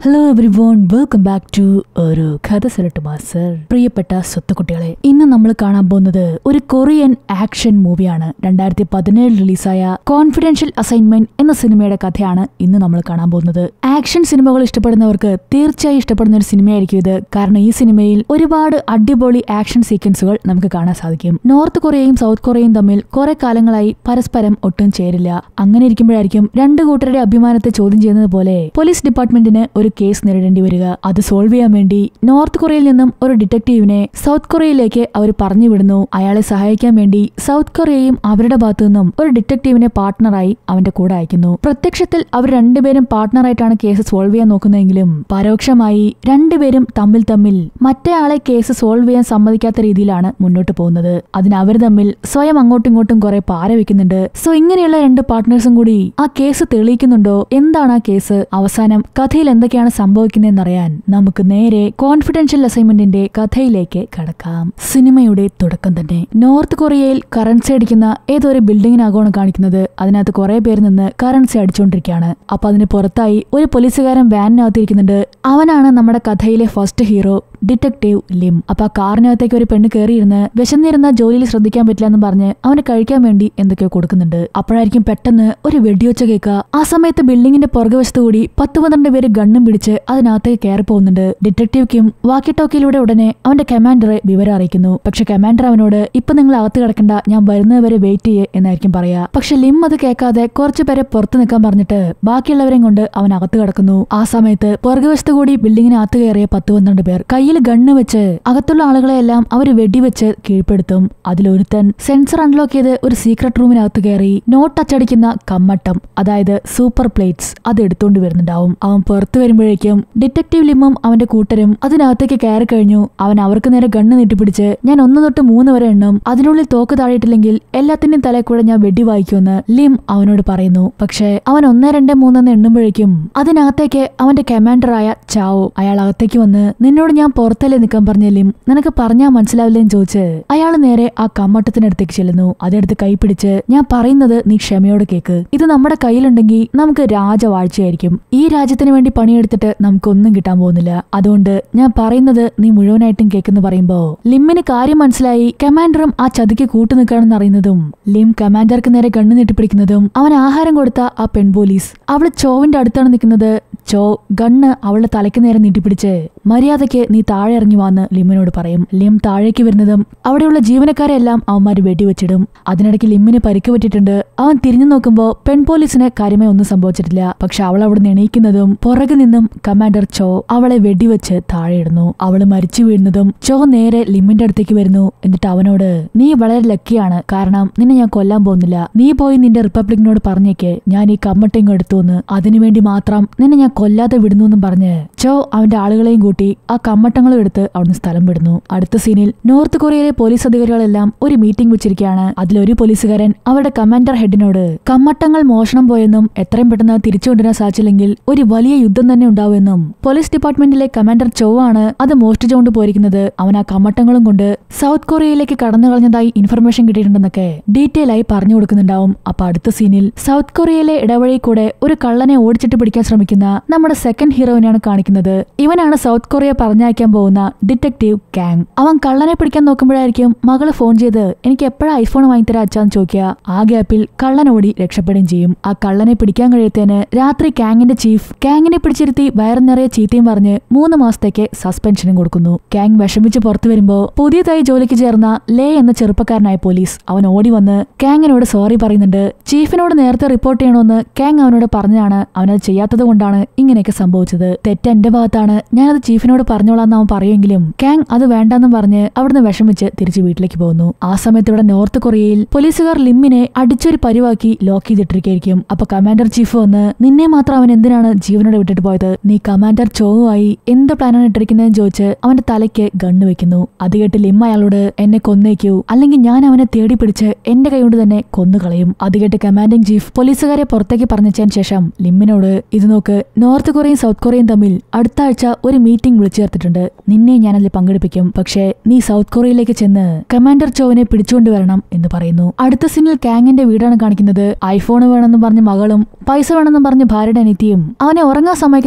hello everyone welcome back to ഒരു കഥ സെലട്ട് master പ്രിയപ്പെട്ട സ്വത്തുകുട്ടികളെ ഇന്ന് നമ്മൾ കാണാൻ പോകുന്നത് ഒരു കൊറിയൻ ആക്ഷൻ മൂവിയാണ് രണ്ടായിരത്തി പതിനേഴിൽ റിലീസായ കോൺഫിഡൻഷ്യൽ അസൈൻമെന്റ് എന്ന സിനിമയുടെ കഥയാണ് ഇന്ന് നമ്മൾ കാണാൻ പോകുന്നത് ആക്ഷൻ സിനിമകൾ ഇഷ്ടപ്പെടുന്നവർക്ക് തീർച്ചയായും ഇഷ്ടപ്പെടുന്ന ഒരു സിനിമയായിരിക്കും ഇത് കാരണം ഈ സിനിമയിൽ ഒരുപാട് അടിപൊളി ആക്ഷൻ സീക്വൻസുകൾ നമുക്ക് കാണാൻ സാധിക്കും നോർത്ത് കൊറിയയും സൗത്ത് കൊറിയയും തമ്മിൽ കുറെ കാലങ്ങളായി പരസ്പരം ഒട്ടും ചേരില്ല അങ്ങനെ ഇരിക്കുമ്പോഴായിരിക്കും രണ്ട് കൂട്ടരുടെ അഭിമാനത്തെ ചോദ്യം ചെയ്യുന്നത് പോലെ പോലീസ് ഡിപ്പാർട്ട്മെന്റിന് ഒരു കേസ് നേരിടേണ്ടി വരിക അത് സോൾവ് ചെയ്യാൻ വേണ്ടി നോർത്ത് കൊറിയയിൽ നിന്നും ഒരു ഡിറ്റക്റ്റീവിനെ സൗത്ത് കൊറിയയിലേക്ക് അവർ പറഞ്ഞു വിടുന്നു അയാളെ സഹായിക്കാൻ വേണ്ടി സൗത്ത് കൊറിയയും അവരുടെ ഭാഗത്തു നിന്നും ഒരു ഡിറ്റക്റ്റീവിനെ പാർട്ട്ണറായി അവന്റെ കൂടെ അയക്കുന്നു പ്രത്യക്ഷത്തിൽ അവർ രണ്ടുപേരും പാർട്ട്ണറായിട്ടാണ് കേസ് സോൾവ് ചെയ്യാൻ നോക്കുന്നതെങ്കിലും പരോക്ഷമായി രണ്ടുപേരും തമ്മിൽ തമ്മിൽ മറ്റേ ആളെ കേസ് സോൾവ് ചെയ്യാൻ സമ്മതിക്കാത്ത രീതിയിലാണ് മുന്നോട്ട് പോകുന്നത് അതിന് അവർ തമ്മിൽ സ്വയം അങ്ങോട്ടും ഇങ്ങോട്ടും കുറെ പാര വെക്കുന്നുണ്ട് സോ ഇങ്ങനെയുള്ള രണ്ട് പാർട്ട്നേഴ്സും കൂടി ആ കേസ് തെളിയിക്കുന്നുണ്ടോ എന്താണ് ആ കേസ് അവസാനം കഥയിൽ എന്തൊക്കെയാണ് സംഭവിക്കുന്നതെന്നറിയാൻ നമുക്ക് നേരെ കോൺഫിഡൻഷ്യൽ അസൈൻമെന്റിന്റെ കഥയിലേക്ക് കടക്കാം സിനിമയുടെ തുടക്കം തന്നെ നോർത്ത് കൊറിയയിൽ കറൻസി അടിക്കുന്ന ഏതോ ഒരു ബിൽഡിങ്ങിനാകോണ് കാണിക്കുന്നത് അതിനകത്ത് കുറെ പേര് നിന്ന് കറൻസി അടിച്ചുകൊണ്ടിരിക്കുകയാണ് അപ്പൊ അതിന് പുറത്തായി ഒരു പോലീസുകാരൻ വാനിനകത്ത് ഇരിക്കുന്നുണ്ട് അവനാണ് നമ്മുടെ കഥയിലെ ഫസ്റ്റ് ഹീറോ ഡിറ്റക്റ്റീവ് ലിം അപ്പൊ ആ കാറിനകത്തേക്ക് ഒരു പെണ്ണ് കയറിയിരുന്ന് വിശന്നിരുന്ന ജോലിയിൽ ശ്രദ്ധിക്കാൻ പറ്റില്ല എന്ന് പറഞ്ഞ് അവന് കഴിക്കാൻ വേണ്ടി എന്തൊക്കെയോ കൊടുക്കുന്നുണ്ട് അപ്പോഴായിരിക്കും പെട്ടെന്ന് ഒരു വെടിയൊച്ച കേൾക്കുക ആ സമയത്ത് ബിൽഡിങ്ങിന്റെ പുറകുവശത്ത് കൂടി പത്ത് പന്ത്രണ്ട് പേര് ഗണ്ണും പിടിച്ച് അതിനകത്തേക്ക് കയറി പോകുന്നുണ്ട് ഡിറ്റക്റ്റീവ് കിം വാക്കി ടോക്കിയിലൂടെ ഉടനെ അവന്റെ കമാൻഡറെ വിവരം അറിയിക്കുന്നു പക്ഷെ കമാൻഡർ അവനോട് ഇപ്പൊ നിങ്ങൾ അകത്ത് കിടക്കണ്ട ഞാൻ വരുന്നത് വരെ വെയിറ്റ് ചെയ്യേ എന്നായിരിക്കും പറയാ പക്ഷെ ലിം അത് കേൾക്കാതെ കുറച്ചു പേരെ പുറത്ത് നിൽക്കാൻ പറഞ്ഞിട്ട് ബാക്കിയുള്ളവരെയും കൊണ്ട് അവൻ അകത്ത് കിടക്കുന്നു ആ സമയത്ത് പുറകുവശത്ത് കൂടി ബിൽഡിങ്ങിനകത്ത് കയറിയ പത്ത് പന്ത്രണ്ട് പേർ കയ്യിൽ ഗണ്ണ് വെച്ച് അകത്തുള്ള ആളുകളെയെല്ലാം അവർ വെടിവെച്ച് കീഴ്പ്പെടുത്തും അതിലൊരുത്തൻ സെൻസർ അൺലോക്ക് ചെയ്ത് ഒരു സീക്രട്ട് റൂമിനകത്ത് കയറി നോട്ട് അച്ചടിക്കുന്ന കമ്മട്ടം അതായത് സൂപ്പർ പ്ലേറ്റ്സ് അത് എടുത്തുകൊണ്ട് വരുന്നുണ്ടാവും അവൻ പുറത്തു വരുമ്പോഴേക്കും ഡിറ്റക്റ്റീവ് ലിമ്മും അവന്റെ കൂട്ടരും അതിനകത്തേക്ക് കയറി കഴിഞ്ഞു അവൻ അവർക്ക് നേരെ ഗണ്ണ് നീട്ടിപ്പിടിച്ച് ഞാൻ ഒന്ന് തൊട്ട് മൂന്ന് വരെ എണ്ണും അതിനുള്ളിൽ തോക്ക് താഴെയിട്ടില്ലെങ്കിൽ എല്ലാത്തിന്റെയും തലയിൽ കൂടെ ഞാൻ വെടി വായിക്കുമെന്ന് ലിം അവനോട് പറയുന്നു പക്ഷേ അവൻ ഒന്ന് രണ്ട് മൂന്നെന്ന് എണ്ണുമ്പോഴേക്കും അതിനകത്തേക്ക് അവന്റെ കമാൻഡറായ ചാവോ അയാൾ അകത്തേക്ക് വന്ന് നിന്നോട് ഞാൻ പുറത്തല്ലേ നിൽക്കാൻ പറഞ്ഞ ലിം നിനക്ക് പറഞ്ഞാ മനസ്സിലാവില്ലെന്ന് ചോദിച്ച് അയാൾ നേരെ ആ കമ്മട്ടത്തിനടുത്തേക്ക് ചെല്ലുന്നു അതെടുത്ത് കൈ പിടിച്ച് ഞാൻ പറയുന്നത് നീ ക്ഷമയോടെ കേക്ക് ഇത് നമ്മുടെ കയ്യിലുണ്ടെങ്കിൽ നമുക്ക് രാജവാഴ്ചയായിരിക്കും ഈ രാജ്യത്തിന് വേണ്ടി പണിയെടുത്തിട്ട് നമുക്കൊന്നും കിട്ടാൻ പോകുന്നില്ല അതുകൊണ്ട് ഞാൻ പറയുന്നത് നീ മുഴുവനായിട്ടും കേക്കെന്ന് പറയുമ്പോ ലിമ്മിന് കാര്യം മനസ്സിലായി കമാൻഡറും ആ ചതിക്ക് കൂട്ടു നിൽക്കുകയാണെന്ന് അറിയുന്നതും ലിം കമാൻഡർക്ക് നേരെ കണ്ണു നീട്ടിപ്പിടിക്കുന്നതും അവൻ ആഹാരം കൊടുത്ത ആ പെൺ പോലീസ് അവള് ചോവിന്റെ അടുത്താണ് നിൽക്കുന്നത് ചോ ഗണ്ണ് അവളുടെ തലയ്ക്ക് നേരെ നീട്ടിപ്പിടിച്ച് മര്യാദയ്ക്ക് നീ താഴെ ഇറങ്ങി വാന്ന് ലിമ്മിനോട് പറയും ലിം താഴേക്ക് വരുന്നതും അവിടെയുള്ള ജീവനക്കാരെ എല്ലാം അവന്മാര് വെടിവെച്ചിടും അതിനിടയ്ക്ക് ലിമ്മിന് പരിക്ക് പറ്റിയിട്ടുണ്ട് അവൻ തിരിഞ്ഞു നോക്കുമ്പോ പെൺ പോലീസിന് കാര്യമായി ഒന്നും സംഭവിച്ചിട്ടില്ല പക്ഷെ അവൾ അവിടെ എണീക്കുന്നതും പുറകു നിന്നും കമാൻഡർ ചോ അവളെ വെടിവെച്ച് താഴെയിടുന്നു അവള് മരിച്ചു വീഴുന്നതും ചോ നേരെ ലിമ്മിന്റെ അടുത്തേക്ക് വരുന്നു എന്നിട്ട് അവനോട് നീ വളരെ ലക്കിയാണ് കാരണം നിന്നെ ഞാൻ കൊല്ലാൻ പോകുന്നില്ല നീ പോയി നിന്റെ റിപ്പബ്ലിക്കിനോട് പറഞ്ഞേക്ക് ഞാൻ ഈ കമ്മട്ടിങ് എടുത്തു എന്ന് അതിനുവേണ്ടി മാത്രം നിന്നെ ഞാൻ കൊല്ലാതെ വിടുന്നു എന്നും പറഞ്ഞ് ചോ അവന്റെ ആളുകളെയും കൂട്ടി ആ കമ്മട്ടങ്ങളും എടുത്ത് അവിടുന്ന് സ്ഥലം വിടുന്നു അടുത്ത സീനിൽ നോർത്ത് കൊറിയയിലെ പോലീസ് അധികാരികളെല്ലാം ഒരു മീറ്റിംഗ് വെച്ചിരിക്കുകയാണ് അതിലൊരു പോലീസുകാരൻ അവരുടെ കമാൻഡർ ഹെഡിനോട് കമ്മട്ടങ്ങൾ മോഷണം പോയെന്നും എത്രയും പെട്ടെന്ന് തിരിച്ചു കൊണ്ടുവരാൻ സാധിച്ചില്ലെങ്കിൽ ഒരു വലിയ യുദ്ധം തന്നെ ഉണ്ടാവുമെന്നും പോലീസ് ഡിപ്പാർട്ട്മെന്റിലെ കമാൻഡർ ചോ ആണ് അത് മോഷ്ടിച്ചുകൊണ്ട് പോയിരിക്കുന്നത് അവൻ ആ കമ്മട്ടങ്ങളും കൊണ്ട് സൗത്ത് കൊറിയയിലേക്ക് കടന്നു കളഞ്ഞതായി ഇൻഫർമേഷൻ കിട്ടിയിട്ടുണ്ടെന്നൊക്കെ ഡീറ്റെയിൽ ആയി പറഞ്ഞു കൊടുക്കുന്നുണ്ടാവും അപ്പൊ അടുത്ത സീനിൽ സൗത്ത് കൊറിയയിലെ ഇടവഴി കൂടെ ഒരു കള്ളനെ ഓടിച്ചിട്ട് പിടിക്കാൻ ശ്രമിക്കുന്ന നമ്മുടെ സെക്കൻഡ് ഹീറോയിനെയാണ് കാണിക്കുന്നത് ഇവനാണ് സൗത്ത് കൊറിയ പറഞ്ഞയക്കാൻ പോകുന്ന ഡിറ്റക്റ്റീവ് കാങ് അവൻ കള്ളനെ പിടിക്കാൻ നോക്കുമ്പോഴായിരിക്കും മകള് ഫോൺ ചെയ്ത് എനിക്ക് എപ്പോഴാ ഐഫോൺ വാങ്ങിത്തരാ അച്ഛാന്ന് ചോദിക്കുക ആ ഗ്യാപ്പിൽ കള്ളൻ ഓടി രക്ഷപ്പെടുകയും ചെയ്യും ആ കള്ളനെ പിടിക്കാൻ കഴിയത്തേന് രാത്രി കാങ്ങിന്റെ ചീഫ് കാങ്ങിനെ പിടിച്ചിരുത്തി വയറ് നിറയെ ചീത്തയും പറഞ്ഞ് മൂന്ന് മാസത്തേക്ക് സസ്പെൻഷനും കൊടുക്കുന്നു കാങ് വിഷമിച്ച് പുറത്തു വരുമ്പോ പുതിയതായി ജോലിക്ക് ചേർന്ന ലേ എന്ന ചെറുപ്പക്കാരനായ പോലീസ് അവൻ ഓടി വന്ന് കാങ്ങിനോട് സോറി പറയുന്നുണ്ട് ചീഫിനോട് നേരത്തെ റിപ്പോർട്ട് ചെയ്യണമെന്ന് കാങ് അവനോട് പറഞ്ഞതാണ് അവനത് ചെയ്യാത്തത് കൊണ്ടാണ് ഇങ്ങനെയൊക്കെ സംഭവിച്ചത് തെറ്റ് എന്റെ ഭാഗത്താണ് ഞാനത് ചീഫിനോട് പറഞ്ഞോളാന്ന് അവൻ പറയുമെങ്കിലും കാങ് അത് വേണ്ടെന്നും പറഞ്ഞ് അവിടുന്ന് വിഷമിച്ച് തിരിച്ച് വീട്ടിലേക്ക് പോകുന്നു ആ സമയത്ത് ഇവിടെ നോർത്ത് കൊറിയയിൽ പോലീസുകാർ ലിമ്മിനെ അടിച്ചൊരു പരിവാക്കി ലോക്ക് ചെയ്തിട്ടിരിക്കുകയായിരിക്കും അപ്പൊ കമാൻഡർ ചീഫ് വന്ന് നിന്നെ മാത്രം അവൻ എന്തിനാണ് ജീവനോടെ വിട്ടിട്ട് പോയത് നീ കമാൻഡർ ചോവുമായി എന്ത് പ്ലാനാണ് ഇട്ടിരിക്കുന്നതെന്ന് ചോദിച്ച് അവന്റെ തലയ്ക്ക് ഗണ്ണ് വെക്കുന്നു അത് കേട്ട് ലിം അയാളോട് എന്നെ കൊന്നേക്കൂ അല്ലെങ്കിൽ ഞാൻ അവനെ തേടി പിടിച്ച് എന്റെ കൈകൊണ്ട് തന്നെ കൊന്നുകളയും അത് കേട്ട് കമാൻഡിംഗ് ചീഫ് പോലീസുകാരെ പുറത്തേക്ക് പറഞ്ഞതിന് ശേഷം ലിമ്മിനോട് ഇത് നോക്ക് നോർത്ത് കൊറിയയും സൗത്ത് കൊറിയയും തമ്മിൽ അടുത്ത ആഴ്ച ഒരു മീറ്റിംഗ് വിളിച്ചു ചേർത്തിട്ടുണ്ട് നിന്നെ ഞാനതിൽ പങ്കെടുപ്പിക്കും പക്ഷേ നീ സൗത്ത് കൊറിയയിലേക്ക് ചെന്ന് കമാൻഡർ ചോവിനെ പിടിച്ചുകൊണ്ടുവരണം എന്ന് പറയുന്നു അടുത്ത സീനിൽ കാങ്ങിന്റെ വീടാണ് കാണിക്കുന്നത് ഐഫോൺ വേണമെന്ന് പറഞ്ഞ് മകളും പൈസ വേണമെന്ന് പറഞ്ഞ് ഭാര്യയുടെ അനിത്യയും അവനെ ഉറങ്ങാൻ സമ്മതിക്കുന്ന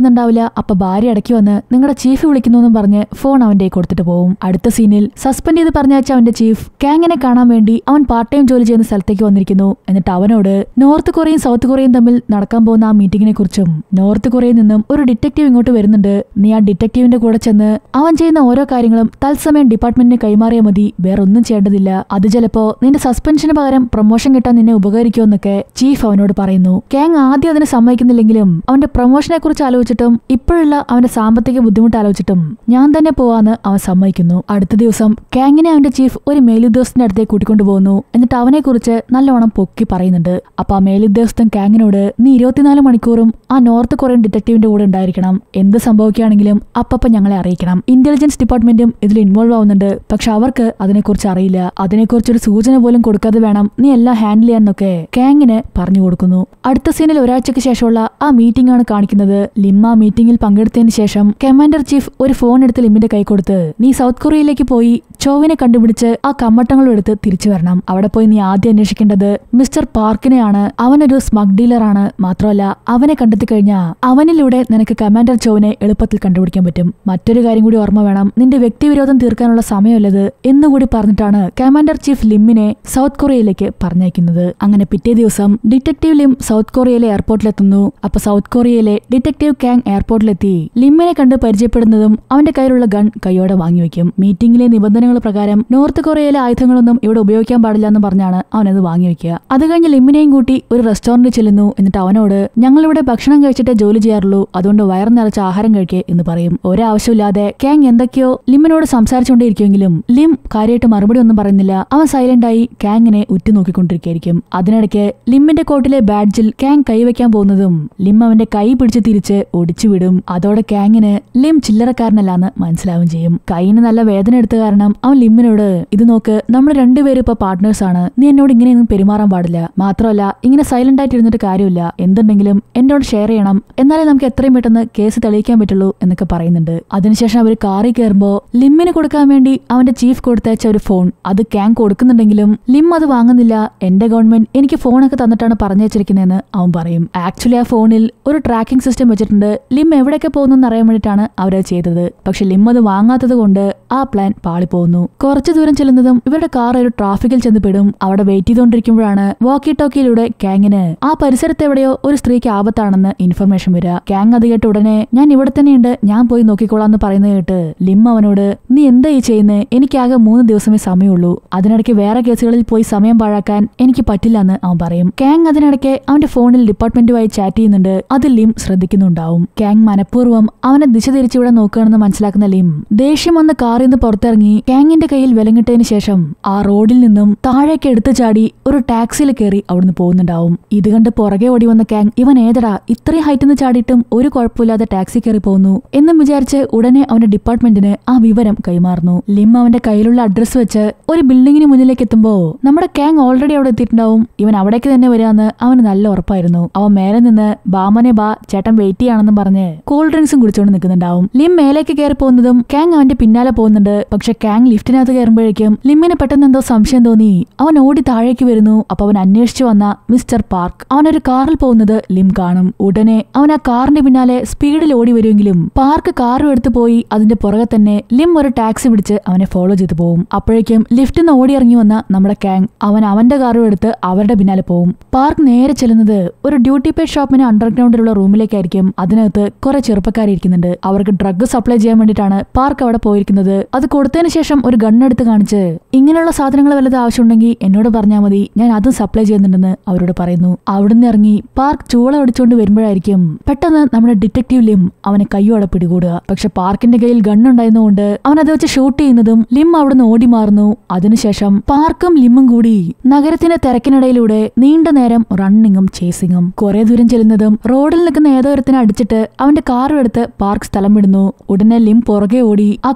പറ്റുന്നുണ്ടാവില്ല അപ്പൊ ഭാര്യ ഇടയ്ക്ക് വന്ന് നിങ്ങളുടെ ചീഫ് വിളിക്കുന്നു എന്നും പറഞ്ഞ് ഫോൺ അവന്റെ കൊടുത്തിട്ട് പോകും അടുത്ത സീനിൽ സസ്പെൻഡ് ചെയ്ത് പറഞ്ഞയച്ച അവന്റെ ചീഫ് കാങ്ങിനെ കാണാൻ വേണ്ടി അവൻ പാർട്ട് ടൈം ജോലി ചെയ്യുന്ന സ്ഥലത്തേക്ക് വന്നിരിക്കുന്നു എന്നിട്ട് അവനോട് നോർത്ത് കൊറിയയും സൗത്ത് കൊറിയയും തമ്മിൽ നടക്കാൻ പോകുന്ന ആ മീറ്റിംഗിനെ കുറിച്ചും നോർത്ത് കൊറിയയിൽ നിന്നും ഒരു ഡിറ്റക്റ്റീവ് ഇങ്ങോട്ട് വരുന്നുണ്ട് നീ ആ ഡിറ്റക്റ്റീവിന്റെ കൂടെ ചെന്ന് അവൻ ചെയ്യുന്ന ഓരോ കാര്യങ്ങളും തത്സമയം ഡിപ്പാർട്ട്മെന്റിന് കൈമാറിയാൽ മതി വേറെ ഒന്നും ചെയ്യേണ്ടതില്ല അത് ചിലപ്പോ നിന്റെ സസ്പെൻഷന് പകരം പ്രൊമോഷൻ കിട്ടാൻ നിന്നെ ഉപകരിക്കുമെന്നൊക്കെ ചീഫ് അവനോട് പറയുന്നു കാങ് ആദ്യം അതിന് സമ്മതിക്കുന്നില്ലെങ്കിലും അവന്റെ പ്രൊമോഷനെ കുറിച്ച് ആലോചിച്ചിട്ടും ഇപ്പോഴുള്ള അവന്റെ സാമ്പത്തിക ബുദ്ധിമുട്ട് ആലോചിച്ചിട്ടും ഞാൻ തന്നെ പോവാന്ന് അവൻ സമ്മതിക്കുന്നു അടുത്ത ദിവസം കാങ്ങിനെ അവന്റെ ചീഫ് ഒരു മേലുദ്യോഗസ്ഥന്റെ അടുത്തേക്ക് കൂട്ടിക്കൊണ്ടു പോകുന്നു എന്നിട്ട് അവനെ കുറിച്ച് നല്ലോണം പൊക്കി പറയുന്നുണ്ട് അപ്പൊ ആ മേലുദ്യോഗസ്ഥൻ കാങ്ങിനോട് നീ ഇരുപത്തിനാല് മണിക്കൂറും ആ നോർത്ത് കൊറിയൻ ഡിറ്റക്റ്റീവിന്റെ കൂടെ ഉണ്ടായിരിക്കണം എന്ത് സംഭവിക്കുകയാണെങ്കിലും അപ്പപ്പം ഞങ്ങളെ അറിയിക്കണം ഇന്റലിജൻസ് ഡിപ്പാർട്ട്മെന്റും ഇതിൽ ഇൻവോൾവ് ആവുന്നുണ്ട് പക്ഷെ അവർക്ക് അതിനെക്കുറിച്ച് അറിയില്ല അതിനെക്കുറിച്ച് ഒരു സൂചന പോലും കൊടുക്കാതെ വേണം നീ എല്ലാം ഹാൻഡിൽ ചെയ്യാന്നൊക്കെ കാങ്ങിന് പറഞ്ഞു കൊടുക്കുന്നു അടുത്ത സീനിൽ ഒരാഴ്ചയ്ക്ക് ശേഷമുള്ള ആ മീറ്റിംഗ് ആണ് കാണിക്കുന്നത് ലിം ആ മീറ്റിംഗിൽ പങ്കെടുത്തതിന് ശേഷം കമാൻഡർ ചീഫ് ഒരു ഫോൺ എടുത്ത് ലിമ്മിന്റെ കൈ കൊടുത്ത് നീ സൗത്ത് കൊറിയയിലേക്ക് പോയി ചോവിനെ കണ്ടുപിടിച്ച് ആ കമ്മട്ടങ്ങളും എടുത്ത് തിരിച്ചു വരണം അവിടെ പോയി നീ ആദ്യം അന്വേഷിക്കേണ്ടത് മിസ്റ്റർ പാർക്കിനെയാണ് അവനൊരു സ്മഗ് ഡീലറാണ് മാത്രമല്ല അവനെ കണ്ടെത്തി കഴിഞ്ഞാൽ അവനിലൂടെ നിനക്ക് കമാൻഡർ ചോവിനെ എളുപ്പത്തിൽ കണ്ടുപിടിക്കാൻ പറ്റും മറ്റൊരു കാര്യം കൂടി ഓർമ്മ വേണം നിന്റെ വ്യക്തിവിരോധം തീർക്കാനുള്ള സമയമല്ലത് എന്നുകൂടി പറഞ്ഞിട്ടാണ് കമാൻഡർ ചീഫ് ലിമ്മിനെ സൗത്ത് കൊറിയയിലേക്ക് പറഞ്ഞയക്കുന്നത് അങ്ങനെ പിറ്റേ ദിവസം ഡിറ്റക്റ്റീവ് ലിം സൗത്ത് കൊറിയയിലെ എയർപോർട്ടിലെത്തുന്നു അപ്പൊ സൗത്ത് കൊറിയയിലെ ഡിറ്റക്റ്റീവ് കാങ് എയർപോർട്ടിലെത്തി ലിമ്മിനെ കണ്ട് പരിചയപ്പെടുന്നതും അവന്റെ കയ്യിലുള്ള ഗൺ കൈയോടെ വാങ്ങിവെക്കും മീറ്റിംഗിലെ നിബന്ധനകൾ പ്രകാരം നോർത്ത് കൊറിയയിലെ ആയുധങ്ങളൊന്നും ഇവിടെ ഉപയോഗിക്കാൻ പാടില്ല എന്ന് പറഞ്ഞാണ് അവനത് വാങ്ങിവെക്കുക അത് കഴിഞ്ഞ് ലിമ്മിനെയും കൂട്ടി ഒരു റെസ്റ്റോറന്റിൽ ചെല്ലുന്നു എന്നിട്ട് അവനോട് ഞങ്ങളിവിടെ ഭക്ഷണം കഴിച്ചിട്ടേ ജോലി ചെയ്യാറുള്ളൂ അതുകൊണ്ട് വയർ നിറച്ച ആഹാരം കഴിക്കേ എന്ന് പറയും ഒരാവശ്യമില്ലാതെ കാങ് എന്തൊക്കെയോ ലിമ്മിനോട് സംസാരിച്ചുകൊണ്ടേയിരിക്കുമെങ്കിലും ലിം കാര്യമായിട്ട് മറുപടി ഒന്നും പറയുന്നില്ല അവൻ സൈലന്റായി കാങ്ങിനെ ഉറ്റുനോക്കിക്കൊണ്ടിരിക്കുകയായിരിക്കും അതിനിടയ്ക്ക് ലിമ്മിന്റെ കോട്ടിലെ ബാഡ്ജിൽ കാങ് കൈവയ്ക്കാൻ പോകുന്നതും ലിം അവന്റെ കൈ പിടിച്ച് തിരിച്ച് ഒടിച്ചുവിടും അതോടെ കാങ്ങിന് ലിം ചില്ലറക്കാരനല്ലാന്ന് മനസ്സിലാവും ചെയ്യും കൈയിന് നല്ല വേദന എടുത്ത കാരണം അവൻ ലിമ്മിനോട് ഇത് നോക്ക് നമ്മൾ രണ്ടുപേരും ഇപ്പൊ പാർട്ട്നേഴ്സ് ആണ് നീ എന്നോട് ഇങ്ങനെയൊന്നും പെരുമാറാൻ പാടില്ല മാത്രമല്ല ഇങ്ങനെ സൈലന്റ് ആയിട്ട് ഇരുന്നിട്ട് കാര്യമില്ല എന്തുണ്ടെങ്കിലും എന്നോട് ഷെയർ ചെയ്യണം എന്നാലേ നമുക്ക് എത്രയും പെട്ടെന്ന് കേസ് തെളിയിക്കാൻ പറ്റുള്ളൂ എന്നൊക്കെ പറയുന്നുണ്ട് അതിനുശേഷം അവർ കാറിൽ കയറുമ്പോ ലിമ്മിന് കൊടുക്കാൻ വേണ്ടി അവന്റെ ചീഫ് കൊടുത്തയച്ച ഒരു ഫോൺ അത് ക്യാങ് കൊടുക്കുന്നുണ്ടെങ്കിലും ലിം അത് വാങ്ങുന്നില്ല എന്റെ ഗവൺമെന്റ് എനിക്ക് ഫോണൊക്കെ തന്നിട്ടാണ് പറഞ്ഞയച്ചിരിക്കുന്നതെന്ന് അവൻ പറയും ആക്ച്വലി ആ ഫോണിൽ ഒരു ട്രാക്കിംഗ് സിസ്റ്റം വെച്ചിട്ടുണ്ട് ലിം എവിടെയൊക്കെ പോകുന്നു അറിയാൻ വേണ്ടിയിട്ടാണ് അവരത് ചെയ്തത് പക്ഷെ ലിം അത് വാങ്ങാത്തത് കൊണ്ട് ആ പ്ലാൻ പാളിപ്പോകുന്നു കുറച്ചു ദൂരം ചെല്ലുന്നതും ഇവരുടെ കാർ ഒരു ട്രാഫിക്കിൽ ചെന്ന് പെടും അവിടെ വെയിറ്റ് ചെയ്തുകൊണ്ടിരിക്കുമ്പോഴാണ് വാക്കി ടോക്കിയിലൂടെ കാങ്ങിന് ആ പരിസരത്ത് എവിടെയോ ഒരു സ്ത്രീക്ക് ആപത്താണെന്ന് ഇൻഫർമേഷൻ വരിക കാങ് അത് കേട്ട് ഉടനെ ഞാൻ ഇവിടെ തന്നെയുണ്ട് ഞാൻ പോയി നോക്കിക്കോളാം എന്ന് പറയുന്നത് കേട്ട് ലിം അവനോട് നീ എന്താ ഈ ചെയ്യുന്നത് എനിക്കാകെ മൂന്ന് ദിവസമേ സമയമുള്ളൂ അതിനിടയ്ക്ക് വേറെ കേസുകളിൽ പോയി സമയം പാഴാക്കാൻ എനിക്ക് പറ്റില്ല എന്ന് അവൻ പറയും കാങ് അതിനിടയ്ക്ക് അവന്റെ ഫോണിൽ ഡിപ്പാർട്ട്മെന്റുമായി ചാറ്റ് ചെയ്യുന്നുണ്ട് അത് ലിം ശ്രദ്ധിക്കുന്നുണ്ടാവും കാങ് മനഃപൂർവ്വം അവനെ ദിശ തിരിച്ചിവിടെ നോക്കുകയാണെന്ന് മനസ്സിലാക്കുന്ന ലിം ദേഷ്യം വന്ന് കാറിൽ നിന്ന് പുറത്തിറങ്ങി കാങ്ങിന്റെ കയ്യിൽ വിലങ്ങിട്ടതിന് ശേഷം ആ റോഡിൽ നിന്നും താഴേക്ക് എടുത്തു ചാടി ഒരു ടാക്സിയിൽ കയറി അവിടുന്ന് പോകുന്നുണ്ടാവും ഇത് കണ്ട് പുറകെ ഓടി വന്ന കാങ് ഇവൻ ഏതടാ ഇത്രയും ഹൈറ്റിൽ നിന്ന് ചാടിയിട്ടും ഒരു കുഴപ്പമില്ലാതെ ടാക്സി കയറി പോകുന്നു എന്നും വിചാരിച്ച് ഉടനെ അവന്റെ ഡിപ്പാർട്ട്മെന്റിന് ആ വിവരം കൈമാറുന്നു ലിം അവന്റെ കയ്യിലുള്ള അഡ്രസ് വെച്ച് ഒരു ബിൽഡിങ്ങിന് മുന്നിലേക്ക് എത്തുമ്പോ നമ്മുടെ കാങ് ഓൾറെഡി അവിടെ എത്തിയിട്ടുണ്ടാവും ഇവൻ അവിടേക്ക് തന്നെ വരാന്ന് അവന് നല്ല ഉറപ്പായിരുന്നു അവൻ മേലെ നിന്ന് ബാമനെ ബാ ചേട്ടൻ വെയിറ്റ് ചെയ്യാണെന്നും പറഞ്ഞ് കൂൾ ഡ്രിങ്ക്സും കുടിച്ചുകൊണ്ട് നിൽക്കുന്നുണ്ടാവും ലിം മേലേക്ക് കയറി പോകുന്നതും കാങ് അവന്റെ പിന്നാലെ പോകുന്നുണ്ട് പക്ഷെ കാങ് ലിഫ്റ്റിനകത്ത് കയറുമ്പോഴേക്കും ലിമ്മിന് പെട്ടെന്ന് എന്തോ സംശയം തോന്നി അവൻ ഓടി താഴേക്ക് വരുന്നു അപ്പൊ അവൻ അന്വേഷിച്ചു വന്ന മിസ്റ്റർ പാർക്ക് അവനൊരു കാറിൽ പോകുന്നത് ലിം കാണും ഉടനെ അവൻ ആ കാറിന്റെ പിന്നാലെ സ്പീഡിൽ ഓടി വരുമെങ്കിലും പാർക്ക് കാറും എടുത്തു പോയി അതിന്റെ പുറകെ തന്നെ ലിം ഒരു ടാക്സി പിടിച്ച് അവനെ ഫോളോ ചെയ്തു പോകും അപ്പോഴേക്കും ലിഫ്റ്റിൽ നിന്ന് ഓടി ഇറങ്ങി വന്ന നമ്മുടെ കാങ് അവൻ അവന്റെ കാറും എടുത്ത് അവരുടെ പിന്നാലെ പോകും പാർക്ക് നേരെ ചെല്ലുന്നത് ഒരു ഡ്യൂട്ടി പെയ്ഡ് ഷോപ്പിന് അണ്ടർഗ്രൗണ്ടിലുള്ള റൂമിലേക്കായിരിക്കും അതിനകത്ത് കുറെ ചെറുപ്പക്കാരിയിരിക്കുന്നുണ്ട് അവർക്ക് ഡ്രഗ് സപ്ലൈ ചെയ്യാൻ വേണ്ടിയിട്ടാണ് പാർക്ക് അവിടെ പോയിരിക്കുന്നത് അത് കൊടുത്തതിന് ശേഷം ഒരു ഗണ്ണെടുത്ത് കാണിച്ച് ഇങ്ങനെയുള്ള സാധനങ്ങൾ വല്ലത് ആവശ്യമുണ്ടെങ്കിൽ എന്നോട് പറഞ്ഞാൽ മതി ഞാൻ അതും സപ്ലൈ ചെയ്യുന്നുണ്ടെന്ന് അവരോട് പറയുന്നു അവിടുന്ന് ഇറങ്ങി പാർക്ക് ചൂള ഒടിച്ചുകൊണ്ട് വരുമ്പോഴായിരിക്കും പെട്ടെന്ന് നമ്മുടെ ഡിറ്റക്റ്റീവ് ലിം അവനെ കയ്യോടെ പിടികൂടുക പക്ഷെ പാർക്കിന്റെ കയ്യിൽ ഗണ്ണുണ്ടായിരുന്നുകൊണ്ട് അവൻ അത് വെച്ച് ഷൂട്ട് ചെയ്യുന്നതും ലിം അവിടുന്ന് ഓടി മാറുന്നു അതിനുശേഷം പാർക്കും ലിമ്മും കൂടി നഗരത്തിന്റെ തിരക്കിനിടയിലൂടെ നീണ്ട നേരം റണ്ണിങ്ങും ചേസിങ്ങും കുറെ ദൂരം ചെല്ലുന്നതും റോഡിൽ നിൽക്കുന്ന ഏതോ ഒരുത്തിനെ അടിച്ചിട്ട് അവന്റെ കാറും എടുത്ത് പാർക്ക് സ്ഥലം വിടുന്നു ഉടനെ ലിം പുറകെ ഓടി ആ കാറിന്റെ ഒരു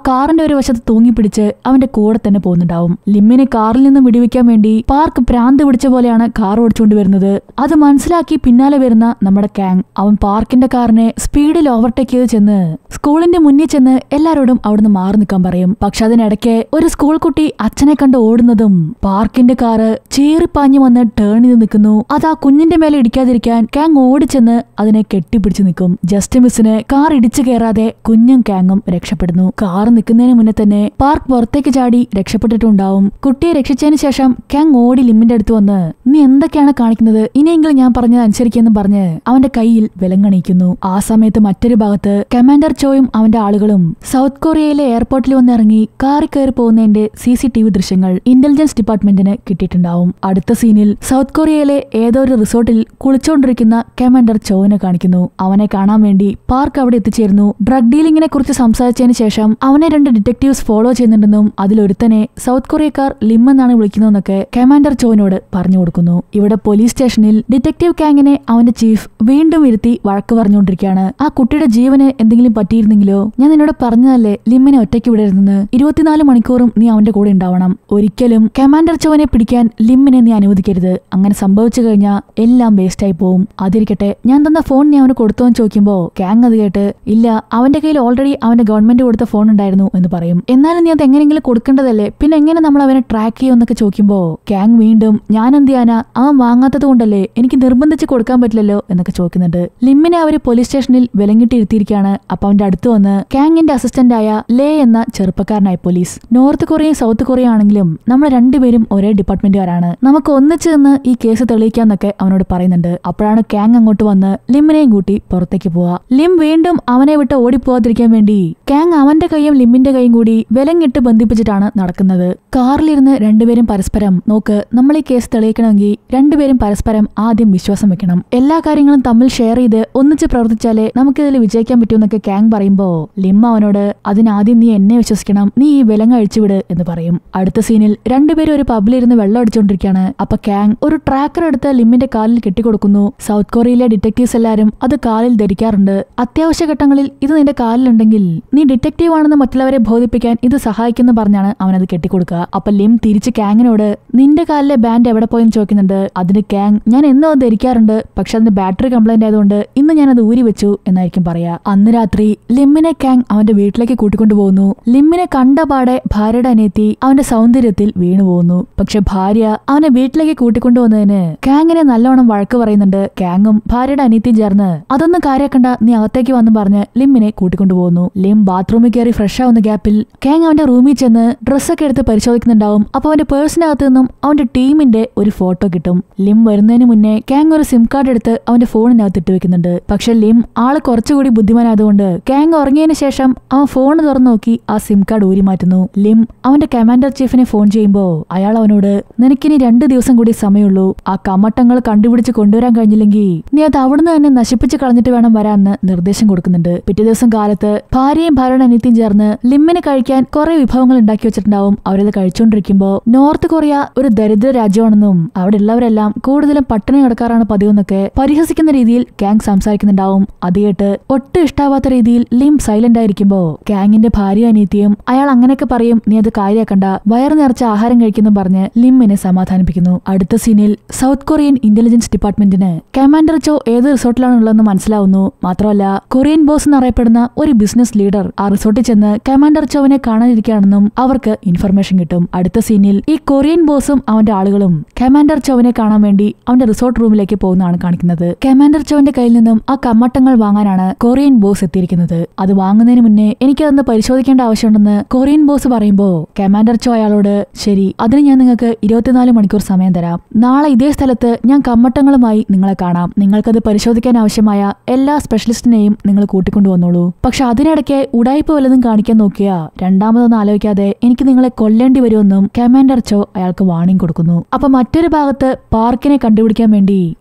ഒരു വശത്ത് തൂങ്ങിപ്പിടിച്ച് അവന്റെ കൂടെ തന്നെ പോകുന്നുണ്ടാവും ലിമ്മിനെ കാറിൽ നിന്ന് വിടിവെക്കാൻ വേണ്ടി പാർക്ക് ഭ്രാന്ത് പിടിച്ച പോലെയാണ് കാർ ഓടിച്ചുകൊണ്ട് വരുന്നത് അത് മനസ്സിലാക്കി പിന്നാലെ വരുന്ന നമ്മുടെ കാങ് അവൻ പാർക്കിന്റെ കാറിനെ സ്പീഡിൽ ഓവർടേക്ക് ചെയ്ത് ചെന്ന് സ്കൂളിന്റെ മുന്നിൽ ചെന്ന് എല്ലാരോടും അവിടുന്ന് മാറി നിൽക്കാൻ പറയും പക്ഷെ അതിനിടയ്ക്ക് ഒരു സ്കൂൾ കുട്ടി അച്ഛനെ കണ്ട് ഓടുന്നതും പാർക്കിന്റെ കാറ് ചീറിപ്പാഞ്ഞു വന്ന് ടേൺ ചെയ്ത് നിൽക്കുന്നു അത് ആ കുഞ്ഞിന്റെ മേലെ ഇടിക്കാതിരിക്കാൻ കാങ് ഓടിച്ചെന്ന് അതിനെ കെട്ടിപ്പിടിച്ച് നിൽക്കും ജസ്റ്റ് മിസ്സിന് കാർ ഇടിച്ചു കയറാതെ കുഞ്ഞും കാങ്ങും രക്ഷപ്പെടുന്നു കാർ നിൽക്കുന്നതിന് മുന്നേ തന്നെ പാർക്ക് പുറത്തേക്ക് ചാടി രക്ഷപ്പെട്ടിട്ടുണ്ടാവും കുട്ടിയെ രക്ഷിച്ചതിന് ശേഷം കാങ് ഓടി ലിമ്മിന്റെ അടുത്ത് വന്ന് നീ എന്തൊക്കെയാണ് കാണിക്കുന്നത് ഇനിയെങ്കിലും ഞാൻ പറഞ്ഞത് അനുസരിക്കുമെന്ന് പറഞ്ഞ് അവന്റെ കയ്യിൽ വിലങ്ങണിയിക്കുന്നു ആ സമയത്ത് മറ്റൊരു ഭാഗത്ത് കമാൻഡർ ചോയും അവന്റെ ആളുകളും സൗത്ത് കൊറിയയിലെ എയർപോർട്ടിൽ വന്നിറങ്ങി കാറിൽ കയറി പോകുന്നതിന്റെ സി സി ടി വി ദൃശ്യങ്ങൾ ഇന്റലിജൻസ് ഡിപ്പാർട്ട്മെന്റിന് കിട്ടിയിട്ടുണ്ടാവും അടുത്ത സീനിൽ സൗത്ത് കൊറിയയിലെ ഏതോ ഒരു റിസോർട്ടിൽ കുളിച്ചുകൊണ്ടിരിക്കുന്ന കമാൻഡർ ചോവിനെ കാണിക്കുന്നു അവനെ കാണാൻ വേണ്ടി പാർക്ക് അവിടെ എത്തിച്ചേരുന്നു ഡ്രഗ് ഡീലിംഗിനെ കുറിച്ച് സംസാരിച്ചതിന് ശേഷം അവനെ രണ്ട് ഡിറ്റക്ടീവ്സ് ഫോളോ ചെയ്യുന്നുണ്ടെന്നും അതിലൊരുത്തനെ സൗത്ത് കൊറിയക്കാർ ലിം എന്നാണ് വിളിക്കുന്നതെന്നൊക്കെ കമാൻഡർ ചോവിനോട് പറഞ്ഞു കൊടുക്കുന്നു ഇവിടെ പോലീസ് സ്റ്റേഷനിൽ ഡിറ്റക്ടീവ് കാങ്ങിനെ അവന്റെ ചീഫ് വീണ്ടും ഇരുത്തി വഴക്ക് പറഞ്ഞുകൊണ്ടിരിക്കുകയാണ് ആ കുട്ടിയുടെ ജീവന് എന്തെങ്കിലും പറ്റിയിരുന്നെങ്കിലോ ഞാൻ നിന്നോട് പറഞ്ഞതല്ലേ ലിമ്മിനെ ഒറ്റയ്ക്ക് വിടരുതെന്ന് ഇരുപത്തിനാല് മണിക്കൂറും നീ അവന്റെ കൂടെ ഉണ്ടാവണം ഒരിക്കലും കമാൻഡർ ചോവനെ പിടിക്കാൻ ലിമ്മിനെ നീ അനുവദിക്കരുത് അങ്ങനെ സംഭവിച്ചു കഴിഞ്ഞാൽ എല്ലാം വേസ്റ്റ് ആയി പോവും അതിരിക്കട്ടെ ഞാൻ തന്ന ഫോൺ നീ അവന് കൊടുത്തോന്ന് ചോദിക്കുമ്പോ കാങ് അത് കേട്ട് ഇല്ല അവന്റെ കയ്യിൽ ഓൾറെഡി അവന്റെ ഗവൺമെന്റ് കൊടുത്ത ഫോൺ ഉണ്ടായിരുന്നു എന്ന് പറയും എന്നാലും നീ അത് എങ്ങനെയെങ്കിലും കൊടുക്കേണ്ടതല്ലേ പിന്നെ എങ്ങനെ നമ്മൾ അവനെ ട്രാക്ക് ചെയ്യുമെന്നൊക്കെ ചോദിക്കുമ്പോ കാങ് വീണ്ടും ഞാൻ എന്ത് ചെയ്യാനാ അവൻ വാങ്ങാത്തത് കൊണ്ടല്ലേ എനിക്ക് നിർബന്ധിച്ച് കൊടുക്കാൻ പറ്റില്ലല്ലോ എന്നൊക്കെ ചോദിക്കുന്നുണ്ട് ലിമ്മിനെ അവര് പോലീസ് സ്റ്റേഷനിൽ വിലങ്ങിട്ട് ഇരുത്തിയിരിക്കുകയാണ് അപ്പൊ അവന്റെ അടുത്ത് വന്ന് കാങ്ങിന്റെ അസിസ്റ്റന്റ് ആയ ലേ എന്ന ചെറുപ്പക്കാരനായ പോലീസ് നോർത്ത് കൊറിയയും സൗത്ത് കൊറിയ ആണെങ്കിലും നമ്മൾ രണ്ടുപേരും ഒരേ ഡിപ്പാർട്ട്മെന്റുകാരാണ് നമുക്ക് ഒന്നിച്ച് നിന്ന് ഈ കേസ് തെളിയിക്കാന്നൊക്കെ അവനോട് പറയുന്നുണ്ട് അപ്പോഴാണ് കാങ് അങ്ങോട്ട് വന്ന് ലിമ്മിനെയും കൂട്ടി പുറത്തേക്ക് പോവാ ലിം വീണ്ടും അവനെ വിട്ട് ഓടിപ്പോവാതിരിക്കാൻ വേണ്ടി കാങ് അവന്റെ കൈയും ലിമ്മിന്റെ കൈയും കൂടി വിലങ്ങിട്ട് ബന്ധിപ്പിച്ചിട്ടാണ് നടക്കുന്നത് കാറിലിരുന്ന് രണ്ടുപേരും പരസ്പരം നോക്ക് നമ്മൾ ഈ കേസ് തെളിയിക്കണമെങ്കിൽ രണ്ടുപേരും പരസ്പരം ആദ്യം വിശ്വാസം വെക്കണം എല്ലാ കാര്യങ്ങളും തമ്മിൽ ഷെയർ ചെയ്ത് ഒന്നിച്ച് പ്രവർത്തിച്ചാലേ നമുക്കിതിൽ വിജയിക്കാൻ പറ്റുമെന്നൊക്കെ കാങ് പറയുമ്പോ ലിം അവനോട് അതിനാദ്യം നീ എന്നെ വിശ്വസിക്കണം നീ ഈ വിലങ്ങ് അഴിച്ചുവിട് എന്ന് പറയും അടുത്ത സീനിൽ രണ്ടുപേരും ഒരു പബ്ബിലിരുന്ന് വെള്ളം അടിച്ചുകൊണ്ടിരിക്കുകയാണ് അപ്പൊ കാങ് ഒരു ട്രാക്കർ എടുത്ത് ലിമ്മിന്റെ കാലിൽ കെട്ടിക്കൊടുക്കുന്നു സൗത്ത് കൊറിയയിലെ ഡിറ്റക്ടീവ്സ് എല്ലാരും അത് കാലിൽ ധരിക്കാറുണ്ട് അത്യാവശ്യ ഘട്ടങ്ങളിൽ ഇത് നിന്റെ കാലിലുണ്ടെങ്കിൽ നീ ഡിറ്റക്റ്റീവ് ആണെന്ന് മറ്റുള്ളവരെ ബോധിപ്പിക്കാൻ ഇത് സഹായിക്കുന്നു പറഞ്ഞാണ് അവനത് കെട്ടിക്കൊടുക്കുക അപ്പൊ ലിം തിരിച്ച് കാങ്ങിനോട് നിന്റെ കാലിലെ ബാൻഡ് എവിടെ പോയെന്ന് ചോദിക്കുന്നുണ്ട് അതിന് കാങ് ഞാൻ എന്നും അത് ധരിക്കാറുണ്ട് പക്ഷെ അതിന്റെ ബാറ്ററി കംപ്ലൈന്റ് ആയതുകൊണ്ട് ഇന്ന് ഞാൻ അത് ഊരി വെച്ചു എന്നായിരിക്കും പറയാ അന്ന് രാത്രി ലിമ്മിനെ കാങ് അവന്റെ വീട്ടിലേക്ക് കൂട്ടിക്കൊണ്ടു പോകുന്നു ലിമ്മിനെ കണ്ട പാടെ ഭാര്യയുടെ അനിയത്തി അവന്റെ സൗന്ദര്യത്തിൽ വീണു പോകുന്നു പക്ഷെ ഭാര്യ അവനെ വീട്ടിലേക്ക് കൂട്ടിക്കൊണ്ടുവന്നതിന് കാങ്ങിനെ നല്ലോണം വഴക്ക് പറയുന്നുണ്ട് കാങ്ങും ഭാര്യയുടെ അനിയത്തിയും ചേർന്ന് അതൊന്നും കാര്യാക്കണ്ട നീ അകത്തേക്ക് വന്നും പറഞ്ഞ് ലിമ്മിനെ കൂട്ടിക്കൊണ്ടുപോകുന്നു ലിം ബാത്റൂമിൽ കയറി ഫ്രഷ് ആവുന്ന ഗ്യാപ്പിൽ കാങ് അവന്റെ റൂമിൽ ചെന്ന് ഡ്രസ്സൊക്കെ എടുത്ത് പരിശോധിക്കുന്നുണ്ടാവും അപ്പൊ അവന്റെ പേഴ്സിനകത്ത് നിന്നും അവന്റെ ടീമിന്റെ ഒരു ഫോട്ടോ കിട്ടും ലിം വരുന്നതിന് മുന്നേ കാങ് ഒരു സിം കാർഡ് എടുത്ത് അവന്റെ ഫോണിനകത്ത് ഇട്ട് വെക്കുന്നുണ്ട് പക്ഷെ ലിം ആള് കുറച്ചുകൂടി ബുദ്ധിമാനായതുകൊണ്ട് കാങ് ഉറങ്ങിയതിന് ശേഷം അവൻ ഫോൺ തുറന്നു നോക്കി ആ സിം കാർഡ് ഊരി മാറ്റുന്നു ലിം അവന്റെ കമാൻഡർ ചീഫിനെ ഫോൺ ചെയ്യുമ്പോ അയാൾ അവനോട് നിനക്കിനി രണ്ട് ദിവസം കൂടി സമയമുള്ളൂ ആ കമ്മട്ടങ്ങൾ കണ്ടുപിടിച്ച് കൊണ്ടുവരാൻ കഴിഞ്ഞില്ലെങ്കിൽ നീ അത് അവിടുന്ന് തന്നെ നശിപ്പിച്ച് കളഞ്ഞിട്ട് വേണം വരാന്ന് നിർദ്ദേശം കൊടുക്കുന്നുണ്ട് പിറ്റേ ദിവസം കാലത്ത് ഭാര്യയും ഭാര്യയുടെ അനിയത്തിയും ചേർന്ന് ലിമ്മിന് കഴിക്കാൻ കുറെ വിഭവങ്ങൾ ഉണ്ടാക്കി വെച്ചിട്ടുണ്ടാവും അവരത് കഴിച്ചുകൊണ്ടിരിക്കുമ്പോ നോർത്ത് കൊറിയ ഒരു ദരിദ്ര രാജ്യമാണെന്നും അവിടെ ഉള്ളവരെല്ലാം കൂടുതലും പട്ടിണി കിടക്കാറാണ് പതിവെന്നൊക്കെ പരിഹസിക്കുന്ന രീതിയിൽ ഗാങ് സംസാരിക്കുന്നുണ്ടാവും അത് കേട്ട് ഒട്ടും ഇഷ്ടാവാത്ത രീതിയിൽ ലിം സൈലന്റ് ആയിരിക്കുമ്പോ ഗാങ്ങിന്റെ ഭാര്യ അനിയത്തിയും അയാൾ അങ്ങനെയൊക്കെ പറയും നീ അത് കാര്യാക്കണ്ട വയറു നിറച്ച ആഹാരം കഴിക്കുന്നു പറഞ്ഞ് ലിമ്മിനെ സമാധാനിപ്പിക്കുന്നു അടുത്ത സീനിൽ സൗത്ത് കൊറിയൻ ഇന്റലിജൻസ് ഡിപ്പാർട്ട്മെന്റിന് കമാൻഡർ ചോ ഏത് റിസോർട്ടിലാണുള്ളതെന്ന് മനസ്സിലാവുന്നു മാത്രമല്ല കൊറിയൻ ബോസ് എന്നറിയപ്പെടുന്ന ഒരു ബിസിനസ് ലീഡർ ആ റിസോർട്ടിൽ ചെന്ന് കമാൻഡർ ചോവിനെ കാണാനിരിക്കുകയാണെന്നും അവർക്ക് ഇൻഫർമേഷൻ കിട്ടും അടുത്ത സീനിൽ ഈ കൊറിയൻ ബോസും അവന്റെ ആളുകളും കമാൻഡർ ചോവിനെ കാണാൻ വേണ്ടി അവന്റെ റിസോർട്ട് റൂമിലേക്ക് പോകുന്നതാണ് കാണിക്കുന്നത് കമാൻഡർ ചോവിന്റെ കയ്യിൽ നിന്നും ആ കമ്മട്ടങ്ങൾ വാങ്ങാനാണ് കൊറിയൻ ബോസ് എത്തിയിരിക്കുന്നത് അത് വാങ്ങുന്നതിന് മുന്നേ എനിക്കതൊന്ന് പരിശോധിക്കേണ്ട ആവശ്യമുണ്ടെന്ന് കൊറിയൻ ബോസ് പറയുമ്പോ കമാൻഡർ ചോ അയാളോട് ശരി അതിന് ഞാൻ നിങ്ങൾക്ക് ഇരുപത്തിനാല് മണിക്കൂർ സമയം തരാം നാളെ ഇതേ സ്ഥലത്ത് ഞാൻ കമ്മട്ടങ്ങളുമായി നിങ്ങളെ കാണാം നിങ്ങൾക്കത് പരിശോധിക്കാൻ ആവശ്യമായ എല്ലാ സ്പെഷ്യലിസ്റ്റിനെയും നിങ്ങൾ കൂട്ടിക്കൊണ്ടുവന്നോളൂ പക്ഷെ അതിനിടയ്ക്ക് ഉടായ്പ വല്ലതും കാണിക്കാൻ നോക്കിയാ രണ്ടാമതൊന്നും ആലോചിക്കാതെ എനിക്ക് നിങ്ങളെ കൊല്ലേണ്ടി വരുമെന്നും കമാൻഡർ ചോ അയാൾക്ക് വാണിംഗ് കൊടുക്കുന്നു അപ്പൊ മറ്റൊരു ഭാഗത്ത് പാർക്കിനെ കണ്ടുപിടിക്കാൻ വേണ്ടി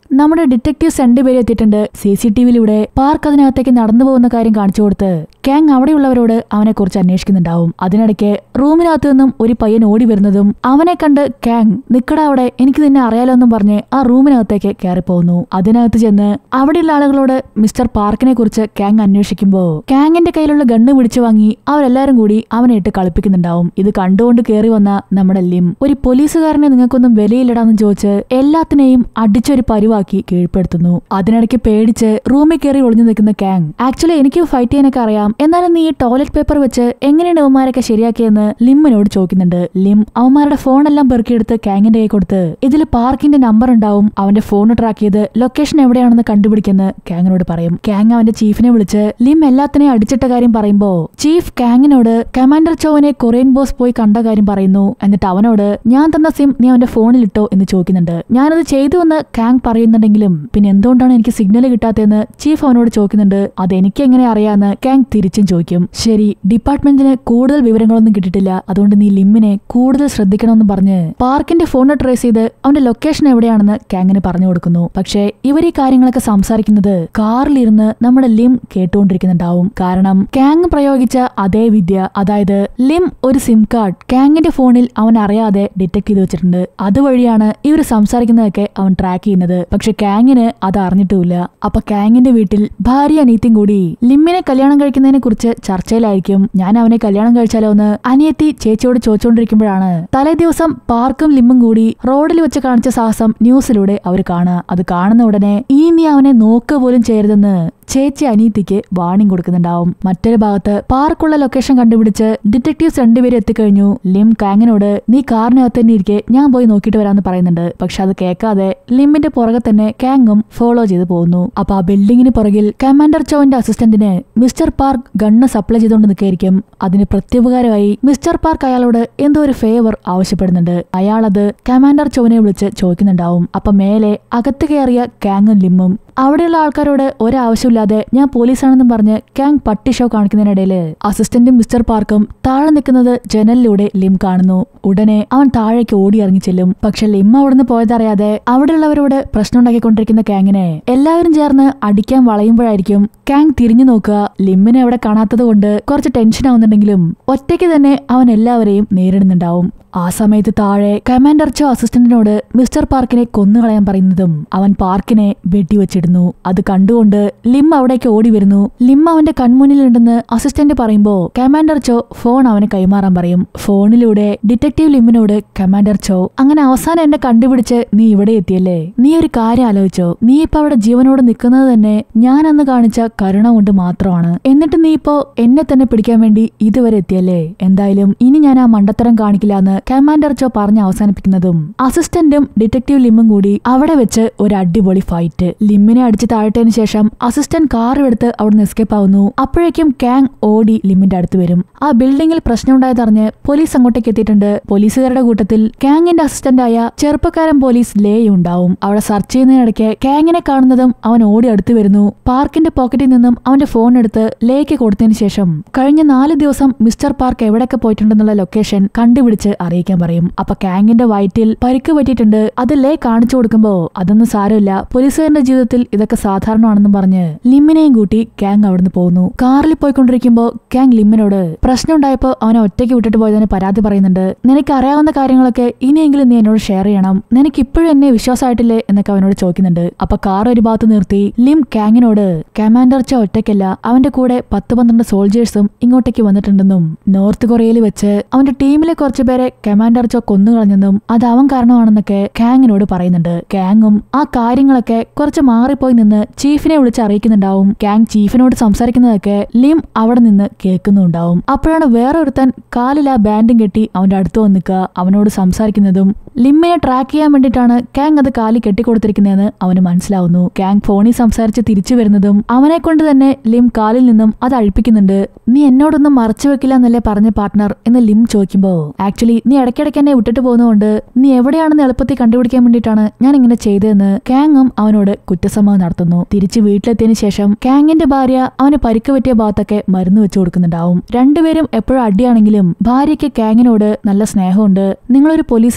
നമ്മുടെ ഡിറ്റക്ടീവ്സ് രണ്ടുപേരും എത്തിയിട്ടുണ്ട് സി സി ടി വിയിലൂടെ പാർക്ക് അതിനകത്തേക്ക് നടന്നു പോകുന്ന കാര്യം കാണിച്ചു കൊടുത്ത് കാങ് അവിടെയുള്ളവരോട് അവനെ കുറിച്ച് അന്വേഷിക്കുന്നുണ്ടാവും അതിനിടയ്ക്ക് റൂമിനകത്ത് നിന്നും ഒരു പയ്യൻ ഓടി വരുന്നതും അവനെ കണ്ട് കാങ് നിക്കട അവിടെ എനിക്ക് നിന്നെ അറിയാലോ എന്നും പറഞ്ഞ് ആ റൂമിനകത്തേക്ക് കയറിപ്പോകുന്നു അതിനകത്ത് ചെന്ന് അവിടെയുള്ള ആളുകളോട് മിസ്റ്റർ പാർക്കിനെ കുറിച്ച് കാങ് അന്വേഷിക്കുമ്പോ കാങ്ങിന്റെ കയ്യിലുള്ള ഗണ്ണ് പിടിച്ചു വാങ്ങി അവരെല്ലാരും കൂടി അവനെ ഇട്ട് കളിപ്പിക്കുന്നുണ്ടാവും ഇത് കണ്ടുകൊണ്ട് കയറി വന്ന നമ്മുടെ ലിം ഒരു പോലീസുകാരനെ നിങ്ങൾക്കൊന്നും വിലയിലിടാന്ന് ചോദിച്ച് എല്ലാത്തിനെയും അടിച്ചൊരു പരിവാക്കി കീഴ്പ്പെടുത്തുന്നു അതിനിടയ്ക്ക് പേടിച്ച് റൂമിൽ കയറി ഒളിഞ്ഞു നിൽക്കുന്ന കാങ് ആക്ച്വലി എനിക്ക് ഫൈറ്റ് ചെയ്യാനൊക്കെ അറിയാം എന്നാലും നീ ഈ ടോയ്ലറ്റ് പേപ്പർ വെച്ച് എങ്ങനെയാണ് അവന്മാരൊക്കെ ശരിയാക്കിയെന്ന് ലിമ്മിനോട് ചോദിക്കുന്നുണ്ട് ലിം അവന്മാരുടെ ഫോണെല്ലാം പെറുക്കിയെടുത്ത് കാങ്ങിന്റെ കൈ കൊടുത്ത് ഇതിൽ പാർക്കിന്റെ നമ്പർ ഉണ്ടാവും അവന്റെ ഫോൺ ട്രാക്ക് ചെയ്ത് ലൊക്കേഷൻ എവിടെയാണെന്ന് കണ്ടുപിടിക്കെന്ന് കാങ്ങിനോട് പറയും കാങ് അവന്റെ ചീഫിനെ വിളിച്ച് ലിം എല്ലാത്തിനെയും അടിച്ചിട്ട കാര്യം പറയുമ്പോ ചീഫ് കാങ്ങിനോട് കമാൻഡർ ചോവനെ കൊറിയൻ ബോസ് പോയി കണ്ട കാര്യം പറയുന്നു എന്നിട്ട് അവനോട് ഞാൻ തന്ന സിം നീ അവന്റെ ഫോണിൽ ഇട്ടോ എന്ന് ചോദിക്കുന്നുണ്ട് ഞാനത് ചെയ്തു എന്ന് കാങ് പറയുന്നുണ്ടെങ്കിലും പിന്നെ എന്തുകൊണ്ടാണ് എനിക്ക് സിഗ്നൽ കിട്ടാത്തതെന്ന് ചീഫ് അവനോട് ചോദിക്കുന്നുണ്ട് അത് എനിക്ക് എങ്ങനെ അറിയാന്ന് കാങ് തിരിച്ചും ചോദിക്കും ശരി ഡിപ്പാർട്ട്മെന്റിന് കൂടുതൽ വിവരങ്ങളൊന്നും കിട്ടിയിട്ടില്ല അതുകൊണ്ട് നീ ലിമ്മിനെ കൂടുതൽ ശ്രദ്ധിക്കണമെന്ന് പറഞ്ഞ് പാർക്കിന്റെ ഫോൺ ട്രേസ് ചെയ്ത് അവന്റെ ലൊക്കേഷൻ എവിടെയാണെന്ന് കാങ്ങിന് പറഞ്ഞു കൊടുക്കുന്നു പക്ഷേ ഇവർ ഈ കാര്യങ്ങളൊക്കെ സംസാരിക്കുന്നത് കാറിലിരുന്ന് നമ്മുടെ ലിം കേട്ടുകൊണ്ടിരിക്കുന്നുണ്ടാവും കാരണം കാങ് പ്രയോഗിച്ച അതേ വിദ്യ അതായത് ലിം ഒരു സിം കാർഡ് കാങ്ങിന്റെ ഫോണിൽ അവൻ അറിയാതെ ഡിറ്റക്ട് ചെയ്ത് വെച്ചിട്ടുണ്ട് അതുവഴിയാണ് ഇവർ സംസാരിക്കുന്നതൊക്കെ അവൻ ട്രാക്ക് ചെയ്യുന്നത് പക്ഷെ കാങ്ങിന് അത് അറിഞ്ഞിട്ടുമില്ല അപ്പൊ കാങ്ങിന്റെ വീട്ടിൽ ഭാര്യ അനീത്തിയും കൂടി ലിമ്മിനെ കല്യാണം കഴിക്കുന്നതിനെ കുറിച്ച് ചർച്ചയിലായിരിക്കും ഞാൻ അവനെ കല്യാണം കഴിച്ചാലോ എന്ന് അനിയത്തി ചേച്ചിയോട് ചോദിച്ചുകൊണ്ടിരിക്കുമ്പോഴാണ് തലേ ദിവസം പാർക്കും ലിമ്മും കൂടി റോഡിൽ വെച്ച് കാണിച്ച സാഹസം ന്യൂസിലൂടെ അവർ കാണുക അത് കാണുന്ന ഉടനെ ഇനി നീ അവനെ നോക്കുക പോലും ചെയ്യരുതെന്ന് ചേച്ചി അനീതിക്ക് വാണിംഗ് കൊടുക്കുന്നുണ്ടാവും മറ്റൊരു ഭാഗത്ത് പാർക്കുള്ള ലൊക്കേഷൻ കണ്ടുപിടിച്ച് ഡിറ്റക്ടീവ്സ് രണ്ടുപേരും എത്തിക്കഴിഞ്ഞു ലിം കാങ്ങിനോട് നീ കാറിനകത്ത് തന്നെ ഇരിക്കെ ഞാൻ പോയി നോക്കിയിട്ട് വരാമെന്ന് പറയുന്നുണ്ട് പക്ഷെ അത് കേൾക്കാതെ ലിമ്മിന്റെ പുറകെ തന്നെ കാങ്ങും ഫോളോ ചെയ്ത് പോകുന്നു അപ്പൊ ആ ബിൽഡിങ്ങിന് പുറകിൽ കമാൻഡർ ചോവിന്റെ അസിസ്റ്റന്റിന് മിസ്റ്റർ പാർക്ക് ഗണ്ണ് സപ്ലൈ ചെയ്തുകൊണ്ട് നിൽക്കായിരിക്കും അതിന് പ്രത്യുപകാരമായി മിസ്റ്റർ പാർക്ക് അയാളോട് എന്തോ ഒരു ഫേവർ ആവശ്യപ്പെടുന്നുണ്ട് അയാളത് കമാൻഡർ ചോവിനെ വിളിച്ച് ചോദിക്കുന്നുണ്ടാവും അപ്പൊ മേലെ അകത്ത് കയറിയ കാങ്ങും ലിമ്മും അവിടെയുള്ള ആൾക്കാരോട് ഒരാവശ്യമില്ലാതെ ഞാൻ പോലീസാണെന്നും പറഞ്ഞ് കാങ് പട്ടി ഷോ കാണിക്കുന്നതിനിടയില് അസിസ്റ്റന്റും മിസ്റ്റർ പാർക്കും താഴെ നിൽക്കുന്നത് ജനലിലൂടെ ലിം കാണുന്നു ഉടനെ അവൻ താഴേക്ക് ഓടി ഇറങ്ങി ചെല്ലും പക്ഷെ ലിം അവിടുന്ന് പോയതറിയാതെ അവിടെയുള്ളവരോട് പ്രശ്നം ഉണ്ടാക്കിക്കൊണ്ടിരിക്കുന്ന കാങ്ങിനെ എല്ലാവരും ചേർന്ന് അടിക്കാൻ വളയുമ്പോഴായിരിക്കും കാങ് തിരിഞ്ഞു നോക്കുക ലിമ്മിനെ അവിടെ കാണാത്തത് കൊണ്ട് കുറച്ച് ടെൻഷൻ ആവുന്നുണ്ടെങ്കിലും ഒറ്റയ്ക്ക് തന്നെ അവൻ എല്ലാവരെയും നേരിടുന്നുണ്ടാവും ആ സമയത്ത് താഴെ കമാൻഡർ ചോ അസിസ്റ്റന്റിനോട് മിസ്റ്റർ പാർക്കിനെ കൊന്നുകളയാൻ പറയുന്നതും അവൻ പാർക്കിനെ വെടിവെച്ചിടുന്നു അത് കണ്ടുകൊണ്ട് ലിം അവിടേക്ക് ഓടി വരുന്നു ലിം അവന്റെ കൺമുന്നിലുണ്ടെന്ന് അസിസ്റ്റന്റ് പറയുമ്പോ കമാൻഡർ ചോ ഫോൺ അവന് കൈമാറാൻ പറയും ഫോണിലൂടെ ഡിറ്റക്റ്റീവ് ലിമ്മിനോട് കമാൻഡർ ചോ അങ്ങനെ അവസാനം എന്നെ കണ്ടുപിടിച്ച് നീ ഇവിടെ എത്തിയല്ലേ നീ ഒരു കാര്യം ആലോചിച്ചോ നീ ഇപ്പൊ അവിടെ ജീവനോട് നിൽക്കുന്നത് തന്നെ ഞാൻ അന്ന് കാണിച്ച കരുണ കൊണ്ട് മാത്രമാണ് എന്നിട്ട് നീ ഇപ്പോ എന്നെ തന്നെ പിടിക്കാൻ വേണ്ടി ഇതുവരെ എത്തിയല്ലേ എന്തായാലും ഇനി ഞാൻ ആ മണ്ടത്തരം കാണിക്കില്ല എന്ന് കമാൻഡർ ചോ പറഞ്ഞ് അവസാനിപ്പിക്കുന്നതും അസിസ്റ്റന്റും ഡിറ്റക്റ്റീവ് ലിമ്മും കൂടി അവിടെ വെച്ച് ഒരു അടിപൊളി ഫൈറ്റ് ലിമ്മിനെ അടിച്ച് താഴ്ത്തതിനു ശേഷം അസിസ്റ്റന്റ് കാറും എടുത്ത് അവിടുന്ന് എസ്കേപ്പ് ആവുന്നു അപ്പോഴേക്കും കാങ് ഓടി ലിമ്മിന്റെ അടുത്ത് വരും ആ ബിൽഡിംഗിൽ പ്രശ്നമുണ്ടായതറിഞ്ഞ് പോലീസ് അങ്ങോട്ടേക്ക് എത്തിയിട്ടുണ്ട് പോലീസുകാരുടെ കൂട്ടത്തിൽ കാങ്ങിന്റെ അസിസ്റ്റന്റായ ചെറുപ്പക്കാരൻ പോലീസ് ലേയും ഉണ്ടാവും അവിടെ സെർച്ച് ചെയ്യുന്നതിനിടയ്ക്ക് കാങ്ങിനെ കാണുന്നതും അവൻ ഓടി അടുത്ത് വരുന്നു പാർക്കിന്റെ പോക്കറ്റിൽ നിന്നും അവന്റെ ഫോൺ എടുത്ത് ലേക്ക് കൊടുത്തതിന് ശേഷം കഴിഞ്ഞ നാല് ദിവസം മിസ്റ്റർ പാർക്ക് എവിടെയൊക്കെ പോയിട്ടുണ്ടെന്നുള്ള ലൊക്കേഷൻ കണ്ടുപിടിച്ച് അറിയിക്കാൻ പറയും അപ്പൊ കാങ്ങിന്റെ വയറ്റിൽ പരിക്ക് പറ്റിയിട്ടുണ്ട് അത് ലേ കാണിച്ചു കൊടുക്കുമ്പോ അതൊന്നും സാരമില്ല പോലീസുകാരന്റെ ജീവിതത്തിൽ ഇതൊക്കെ സാധാരണമാണെന്നും പറഞ്ഞ് ലിമ്മിനെയും കൂട്ടി കാങ് അവിടുന്ന് പോകുന്നു കാറിൽ പോയിക്കൊണ്ടിരിക്കുമ്പോ കാങ് ലിമ്മിനോട് പ്രശ്നം ഉണ്ടായപ്പോ അവനെ ഒറ്റയ്ക്ക് വിട്ടിട്ട് പോയതിന് പരാതി പറയുന്നുണ്ട് നിനക്ക് അറിയാവുന്ന കാര്യങ്ങളൊക്കെ ഇനിയെങ്കിലും നീ എന്നോട് ഷെയർ ചെയ്യണം നിനക്ക് ഇപ്പോഴും എന്നെ വിശ്വാസമായിട്ടില്ലേ എന്നൊക്കെ അവനോട് ചോദിക്കുന്നുണ്ട് അപ്പൊ കാർ ഒരു ഭാഗത്ത് നിർത്തി ലിം കാങ്ങിനോട് കമാൻഡർ ചോ ഒറ്റയ്ക്കല്ല അവന്റെ കൂടെ പത്ത് പന്ത്രണ്ട് സോൾജേഴ്സും ഇങ്ങോട്ടേക്ക് വന്നിട്ടുണ്ടെന്നും നോർത്ത് കൊറിയയിൽ വെച്ച് അവന്റെ ടീമിലെ കുറച്ചു പേരെ കമാൻഡർ ചോ കൊന്നുകളഞ്ഞെന്നും അത് അവൻ കാരണമാണെന്നൊക്കെ കാങ്ങിനോട് പറയുന്നുണ്ട് കാങ്ങും ആ കാര്യങ്ങളൊക്കെ കുറച്ച് മാറിപ്പോയി നിന്ന് ചീഫിനെ വിളിച്ച് അറിയിക്കുന്നുണ്ടാവും കാങ് ചീഫിനോട് സംസാരിക്കുന്നതൊക്കെ ലിം അവിടെ നിന്ന് കേൾക്കുന്നുണ്ടാവും അപ്പോഴാണ് വേറെ ഒരുത്തൻ കാലിൽ ആ ബാൻഡും കെട്ടി അവന്റെ അടുത്ത് വന്ന് നിൽക്കുക അവനോട് സംസാരിക്കുന്നതും ലിമ്മയെ ട്രാക്ക് ചെയ്യാൻ വേണ്ടിയിട്ടാണ് കാങ് അത് കാലി കെട്ടിക്കൊടുത്തിരിക്കുന്നതെന്ന് അവന് മനസ്സിലാവുന്നു കാങ് ഫോണിൽ സംസാരിച്ച് തിരിച്ചു വരുന്നതും അവനെ കൊണ്ട് തന്നെ ലിം കാലിൽ നിന്നും അത് അഴിപ്പിക്കുന്നുണ്ട് നീ എന്നോടൊന്നും മറച്ചു വെക്കില്ല എന്നല്ലേ പറഞ്ഞ പാർട്ട്ണർ എന്ന് ലിം ചോദിക്കുമ്പോ ആക്ച്വലി നീ ഇടയ്ക്കിടയ്ക്ക് എന്നെ വിട്ടിട്ട് പോകുന്നതുകൊണ്ട് നീ എവിടെയാണെന്ന് എളുപ്പത്തിൽ കണ്ടുപിടിക്കാൻ വേണ്ടിയിട്ടാണ് ഞാൻ ഇങ്ങനെ ചെയ്തതെന്ന് കാങ്ങും അവനോട് കുറ്റസമ്മതം നടത്തുന്നു തിരിച്ച് വീട്ടിലെത്തിയതിനു ശേഷം കാങ്ങിന്റെ ഭാര്യ അവന് പരിക്ക് പറ്റിയ ഭാഗത്തൊക്കെ മരുന്ന് വെച്ചു കൊടുക്കുന്നുണ്ടാവും രണ്ടുപേരും എപ്പോഴും അടിയാണെങ്കിലും ഭാര്യയ്ക്ക് കാങ്ങിനോട് നല്ല സ്നേഹമുണ്ട് നിങ്ങളൊരു പോലീസുകാരനാണ്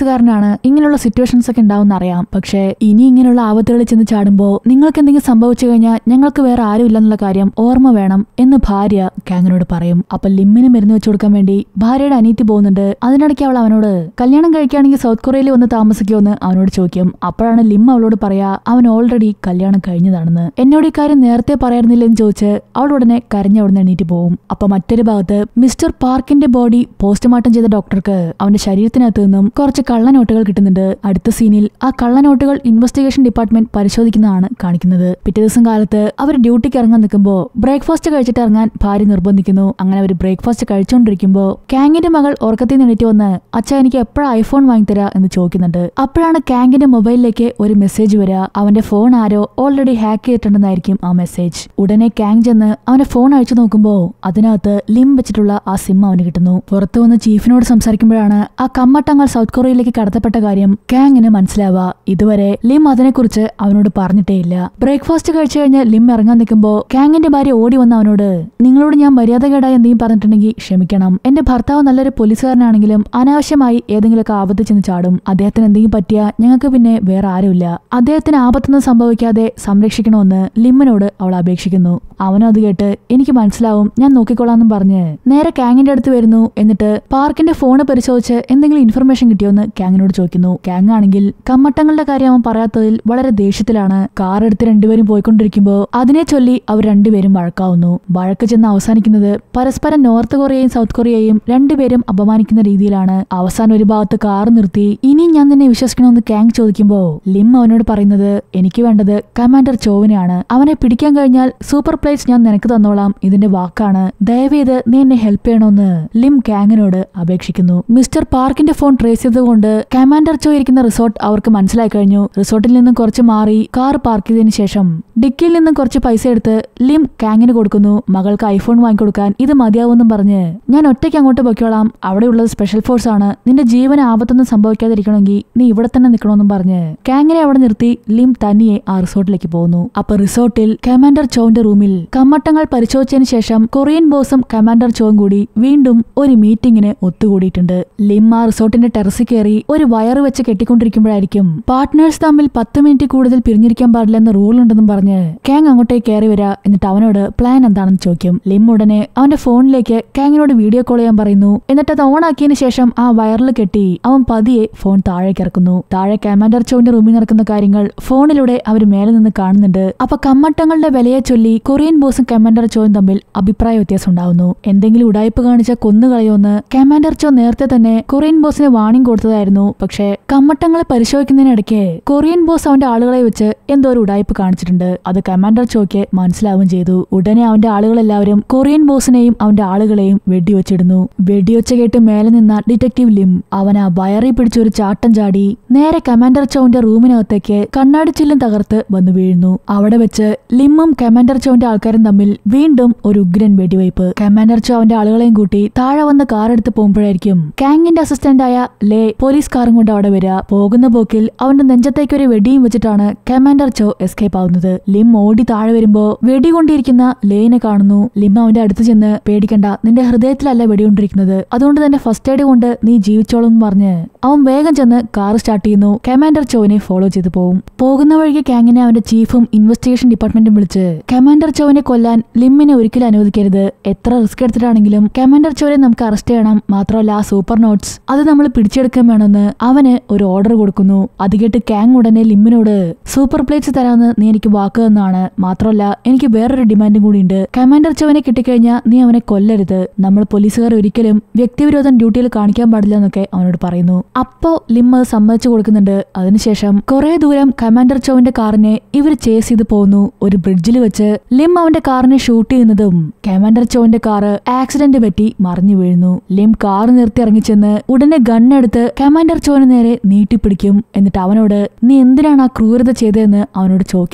ഇങ്ങനെയുള്ള സിറ്റുവേഷൻസ് ഒക്കെ ഉണ്ടാവുന്ന അറിയാം പക്ഷേ ഇനി ഇങ്ങനെയുള്ള ആപത്തുകളിൽ ചെന്ന് ചാടുമ്പോൾ നിങ്ങൾക്ക് എന്തെങ്കിലും സംഭവിച്ചു കഴിഞ്ഞാൽ ഞങ്ങൾക്ക് വേറെ ആരും ഇല്ലെന്നുള്ള കാര്യം ഓർമ്മ വേണം എന്ന് ഭാര്യ കാങ്ങിനോട് പറയും അപ്പൊ ലിമ്മിന് മരുന്ന് വെച്ചു കൊടുക്കാൻ വേണ്ടി ഭാര്യയുടെ അനീതി പോകുന്നുണ്ട് അതിനിടയ്ക്ക് അവൾ അവനോട് കല്യാണം കഴിക്കുകയാണെങ്കിൽ സൗത്ത് കൊറിയയിൽ വന്ന് താമസിക്കുമെന്ന് അവനോട് ചോദിക്കും അപ്പോഴാണ് ലിം അവളോട് പറയാ അവൻ ഓൾറെഡി കല്യാണം കഴിഞ്ഞതാണെന്ന് എന്നോട് ഈ കാര്യം നേരത്തെ പറയാറുന്നില്ലെന്ന് ചോദിച്ച് അവൾ ഉടനെ കരഞ്ഞവിടുന്ന് എണീറ്റ് പോകും അപ്പൊ മറ്റൊരു ഭാഗത്ത് മിസ്റ്റർ പാർക്കിന്റെ ബോഡി പോസ്റ്റ്മോർട്ടം ചെയ്ത ഡോക്ടർക്ക് അവന്റെ ശരീരത്തിനകത്ത് നിന്നും കുറച്ച് കള്ളനോട്ടുകൾ കിട്ടുന്നുണ്ട് അടുത്ത സീനിൽ ആ കള്ളനോട്ടുകൾ ഇൻവെസ്റ്റിഗേഷൻ ഡിപ്പാർട്ട്മെന്റ് പരിശോധിക്കുന്നതാണ് കാണിക്കുന്നത് പിറ്റേ ദിവസം കാലത്ത് അവർ ഡ്യൂട്ടിക്ക് ഇറങ്ങാൻ നിൽക്കുമ്പോൾ ബ്രേക്ക്ഫാസ്റ്റ് കഴിച്ചിട്ട് ഇറങ്ങാൻ ഭാര്യ നിർബന്ധിക്കുന്നു അങ്ങനെ അവർ ബ്രേക്ക്ഫാസ്റ്റ് കഴിച്ചുകൊണ്ടിരിക്കുമ്പോൾ കാങ്ങിന്റെ മകൾ ഉറക്കത്തിൽ നിന്ന് എണീറ്റ് വന്ന് അച്ഛ എനിക്ക് എപ്പോഴാ ഐഫോൺ വാങ്ങിത്തരാ എന്ന് ചോദിക്കുന്നുണ്ട് അപ്പോഴാണ് കാങ്ങിന്റെ മൊബൈലിലേക്ക് ഒരു മെസ്സേജ് വരിക അവന്റെ ഫോൺ ആരോ ഓൾറെഡി ഹാക്ക് ചെയ്തിട്ടുണ്ടെന്നായിരിക്കും ആ മെസ്സേജ് ഉടനെ കാങ് ചെന്ന് അവന്റെ ഫോൺ അഴിച്ചു നോക്കുമ്പോൾ അതിനകത്ത് ലിം വെച്ചിട്ടുള്ള ആ സിം അവന് കിട്ടുന്നു പുറത്തു വന്ന് ചീഫിനോട് സംസാരിക്കുമ്പോഴാണ് ആ കമ്മട്ടങ്ങൾ സൗത്ത് കൊറിയയിലേക്ക് കടത്തപ്പെട്ട കാര്യം കാങ്ങിന് മനസ്സിലാവുക ഇതുവരെ ലിം അതിനെക്കുറിച്ച് അവനോട് പറഞ്ഞിട്ടേയില്ല ബ്രേക്ക്ഫാസ്റ്റ് കഴിച്ചു കഴിഞ്ഞ് ലിം ഇറങ്ങാൻ നിൽക്കുമ്പോൾ കാങ്ങിന്റെ ഭാര്യ ഓടി വന്ന അവനോട് നിങ്ങളോട് ഞാൻ മര്യാദകേടായി എന്തെങ്കിലും പറഞ്ഞിട്ടുണ്ടെങ്കിൽ ക്ഷമിക്കണം എന്റെ ഭർത്താവ് നല്ലൊരു പോലീസുകാരനാണെങ്കിലും അനാവശ്യമായി ഏതെങ്കിലുമൊക്കെ ആപത്ത് ചെന്ന് ചാടും അദ്ദേഹത്തിന് എന്തെങ്കിലും പറ്റിയാ ഞങ്ങൾക്ക് പിന്നെ വേറെ ആരുമില്ല അദ്ദേഹത്തിന് ആപത്തൊന്നും സംഭവിക്കാതെ സംരക്ഷിക്കണമെന്ന് ലിമ്മിനോട് അവൾ അപേക്ഷിക്കുന്നു അവനും അത് കേട്ട് എനിക്ക് മനസ്സിലാവും ഞാൻ നോക്കിക്കൊള്ളാന്നും പറഞ്ഞ് നേരെ കാങ്ങിന്റെ അടുത്ത് വരുന്നു എന്നിട്ട് പാർക്കിന്റെ ഫോണ് പരിശോധിച്ച് എന്തെങ്കിലും ഇൻഫർമേഷൻ കിട്ടിയോന്ന് കാങ്ങിനോട് ചോദിക്കുന്നു കാങ് ആണെങ്കിൽ കമ്മട്ടങ്ങളുടെ കാര്യം അവൻ പറയാത്തതിൽ വളരെ ദേഷ്യത്തിലാണ് കാർ എടുത്ത് രണ്ടുപേരും പോയിക്കൊണ്ടിരിക്കുമ്പോൾ അതിനെ ചൊല്ലി അവർ രണ്ടുപേരും വഴക്കാവുന്നു വഴക്ക് ചെന്ന് അവസാനിക്കുന്നത് പരസ്പരം നോർത്ത് കൊറിയയും സൗത്ത് കൊറിയയും രണ്ടുപേരും അപമാനിക്കുന്ന രീതിയിലാണ് അവസാനം ഒരു ഭാഗത്ത് കാർ നിർത്തി ഇനിയും ഞാൻ നിന്നെ വിശ്വസിക്കണമെന്ന് കാങ് ചോദിക്കുമ്പോൾ ലിം അവനോട് പറയുന്നത് എനിക്ക് വേണ്ടത് കമാൻഡർ ചോവിനെയാണ് അവനെ പിടിക്കാൻ കഴിഞ്ഞാൽ സൂപ്പർ പ്ലേറ്റ്സ് ഞാൻ നിനക്ക് തന്നോളാം ഇതിന്റെ വാക്കാണ് ദയവേത് നീ എന്നെ ഹെൽപ്പ് ചെയ്യണമെന്ന് ലിം കാങ്ങിനോട് അപേക്ഷിക്കുന്നു മിസ്റ്റർ പാർക്കിന്റെ ഫോൺ ട്രേസ് ചെയ്തുകൊണ്ട് കമാൻഡർ ചോ ഇരിക്കുന്ന റിസോർട്ട് അവർക്ക് മനസ്സിലായി കഴിഞ്ഞു റിസോർട്ടിൽ നിന്നും കുറച്ച് മാറി കാർ പാർക്ക് ചെയ്തതിനു ശേഷം ഡിക്കിയിൽ നിന്നും കുറച്ച് പൈസ എടുത്ത് ലിം കാങ്ങിന് കൊടുക്കുന്നു മകൾക്ക് ഐഫോൺ വാങ്ങിക്കൊടുക്കാൻ ഇത് മതിയാവുമെന്നും പറഞ്ഞ് ഞാൻ ഒറ്റയ്ക്ക് അങ്ങോട്ട് പൊയ്ക്കോളാം അവിടെയുള്ളത് സ്പെഷ്യൽ ഫോഴ്സ് ആണ് നിന്റെ ജീവന് ആപത്തൊന്നും സംഭവിക്കാതിരിക്കണമെങ്കിൽ നീ ഇവിടെ തന്നെ നിൽക്കണമെന്നും പറഞ്ഞ് കാങ്ങിനെ അവിടെ നിർത്തി ലിം തനിയെ ആ റിസോർട്ടിലേക്ക് പോകുന്നു അപ്പൊ റിസോർട്ടിൽ കമാൻഡർ ചോവിന്റെ റൂമിൽ കമ്മട്ടങ്ങൾ പരിശോധിച്ചതിന് ശേഷം കൊറിയൻ ബോസും കമാൻഡർ ചോവും കൂടി വീണ്ടും ഒരു മീറ്റിംഗിന് ഒത്തുകൂടിയിട്ടുണ്ട് ലിം ആ റിസോർട്ടിന്റെ ടെറസിൽ കയറി ഒരു വയറ് വെച്ച് കെട്ടിക്കൊണ്ടിരിക്കുമ്പോഴായിരിക്കും പാർട്ട്നേഴ്സ് തമ്മിൽ പത്ത് മിനിറ്റ് കൂടുതൽ പിരിഞ്ഞിരിക്കാൻ പാടില്ലെന്ന് റൂൾ ഉണ്ടെന്നും പറഞ്ഞ് കാങ് അങ്ങോട്ടേക്ക് കയറി വരാ എന്നിട്ട് അവനോട് പ്ലാൻ എന്താണെന്ന് ചോദിക്കും ലിം ഉടനെ അവന്റെ ഫോണിലേക്ക് കാങ്ങിനോട് വീഡിയോ കോൾ ചെയ്യാൻ പറയുന്നു എന്നിട്ട് അത് ഓൺ ആക്കിയതിനു ശേഷം ആ വയറിൽ കെട്ടി അവൻ പതിയെ ഫോൺ താഴേക്ക് ഇറക്കുന്നു താഴെ കമാൻഡർ ചോവിന്റെ റൂമിൽ നടക്കുന്ന കാര്യങ്ങൾ ഫോണിലൂടെ അവർ മേലെ നിന്ന് കാണുന്നുണ്ട് അപ്പൊ കമ്മട്ടങ്ങളുടെ വിലയെ ചൊല്ലി കൊറിയൻ ബോസും കമാൻഡർ ചോയും തമ്മിൽ അഭിപ്രായ വ്യത്യാസം ഉണ്ടാവുന്നു എന്തെങ്കിലും ഉടായ്പ കാണിച്ച കൊന്നുകളയോന്ന് കമാൻഡർ ചോ നേരത്തെ തന്നെ കൊറിയൻ ബോസിന് വാണിംഗ് കൊടുത്തതായിരുന്നു പക്ഷേ കമ്മട്ടങ്ങളെ പരിശോധിക്കുന്നതിനിടയ്ക്ക് കൊറിയൻ ബോസ് അവന്റെ ആളുകളെ വെച്ച് എന്തോ ഒരു ഉടായ്പ കാണിച്ചിട്ടുണ്ട് അത് കമാൻഡർ ചോയ്ക്ക് മനസ്സിലാവുകയും ചെയ്തു ഉടനെ അവന്റെ ആളുകളെല്ലാവരും കൊറിയൻ ബോസിനെയും അവന്റെ ആളുകളെയും വെടിവെച്ചിടുന്നു വെടിവെച്ച കേട്ട് മേലെ നിന്ന ഡിറ്റക്റ്റീവ് ലിം അവൻ ആ വയറി പിടിച്ചൊരു ചാട്ടം ചാടി നേരെ കമാൻഡർ ചോവിന്റെ റൂമിനകത്തേക്ക് കണ്ണാടി ചില്ലും തകർത്ത് വന്നു വീഴുന്നു അവിടെ വെച്ച് ലിമ്മും കമാൻഡർ ചോവിന്റെ ആൾക്കാരും തമ്മിൽ വീണ്ടും ഒരു ഉഗ്രൻ വെടിവയ്പ് കമാൻഡർ ചോ അവന്റെ ആളുകളെയും കൂട്ടി താഴെ വന്ന് കാർ എടുത്ത് പോകുമ്പോഴായിരിക്കും കാങ്ങിന്റെ അസിസ്റ്റന്റായ ലേ പോലീസ് കാറും കൊണ്ട് അവിടെ വരിക പോകുന്ന പോക്കിൽ അവന്റെ നെഞ്ചത്തേക്ക് ഒരു വെടിയും വെച്ചിട്ടാണ് കമാൻഡർ ചോ എസ്കേപ്പ് ആവുന്നത് ലിം ഓടി താഴെ വരുമ്പോ വെടികൊണ്ടിരിക്കുന്ന ലേനെ കാണുന്നു ലിം അവന്റെ അടുത്ത് ചെന്ന് പേടിക്കണ്ട നിന്റെ ഹൃദയത്തിലല്ല വെടികൊണ്ടിരിക്കുന്നത് അതുകൊണ്ട് തന്നെ ഫസ്റ്റ് എയ്ഡ് കൊണ്ട് നീ ജീവിച്ചോളും എന്ന് പറഞ്ഞ് അവൻ വേഗം ചെന്ന് കാർ സ്റ്റാർട്ട് ചെയ്യുന്നു കമാൻഡർ ചോവിനെ ഫോളോ ചെയ്തു പോകും പോകുന്ന വഴിക്ക് കാങ്ങിനെ അവന്റെ ചീഫും ഇൻവെസ്റ്റിഗേഷൻ ഡിപ്പാർട്ട്മെന്റും വിളിച്ച് കമാൻഡർ ചോവിനെ കൊല്ലാൻ ലിമ്മിനെ ഒരിക്കലും അനുവദിക്കരുത് എത്ര റിസ്ക് എടുത്തിട്ടാണെങ്കിലും കമാൻഡർ ചോവിനെ നമുക്ക് അറസ്റ്റ് ചെയ്യണം മാത്രമല്ല ആ സൂപ്പർ നോട്ട്സ് അത് നമ്മൾ പിടിച്ചെടുക്കാൻ വേണമെന്ന് അവന് ഒരു ഓർഡർ കൊടുക്കുന്നു അത് കേട്ട് കാങ് ഉടനെ ലിമ്മിനോട് സൂപ്പർ പ്ലേറ്റ്സ് തരാമെന്ന് നീ എനിക്ക് വാക്ക് തന്നാണ് മാത്രമല്ല എനിക്ക് വേറൊരു ഡിമാൻഡും കൂടിയുണ്ട് കമാൻഡർ ചോവിനെ കിട്ടിക്കഴിഞ്ഞാൽ നീ അവനെ കൊല്ലരുത് നമ്മൾ പോലീസുകാർ ഒരിക്കലും വ്യക്തിവിരോധം ഡ്യൂട്ടിയിൽ കാണിക്കാൻ പാടില്ല എന്നൊക്കെ അവനോട് പറയുന്നു അപ്പോ ലിം അത് സമ്മതിച്ചു കൊടുക്കുന്നുണ്ട് അതിനുശേഷം കുറെ ദൂരം കമാൻഡർ ചോവിന്റെ കാറിനെ ഇവർ ചേസ് ചെയ്ത് പോകുന്നു ഒരു ബ്രിഡ്ജിൽ വെച്ച് ലിം അവന്റെ കാറിനെ ഷൂട്ട് ചെയ്യുന്നതും കമാൻഡർ ചോവിന്റെ കാറ് ആക്സിഡന്റ് പറ്റി മറിഞ്ഞു വീഴുന്നു ലിം കാർ നിർത്തി ഇറങ്ങിച്ചെന്ന് ഉടനെ ഗണ്ണെടുത്ത് കമാൻഡർ ചോവിന് നേരെ നീട്ടിപ്പിടിക്കും എന്നിട്ട് അവനോട് നീ എന്തിനാണ് ആ ക്രൂരത ചെയ്തതെന്ന് അവനോട് ചോദിക്കുന്നുണ്ട്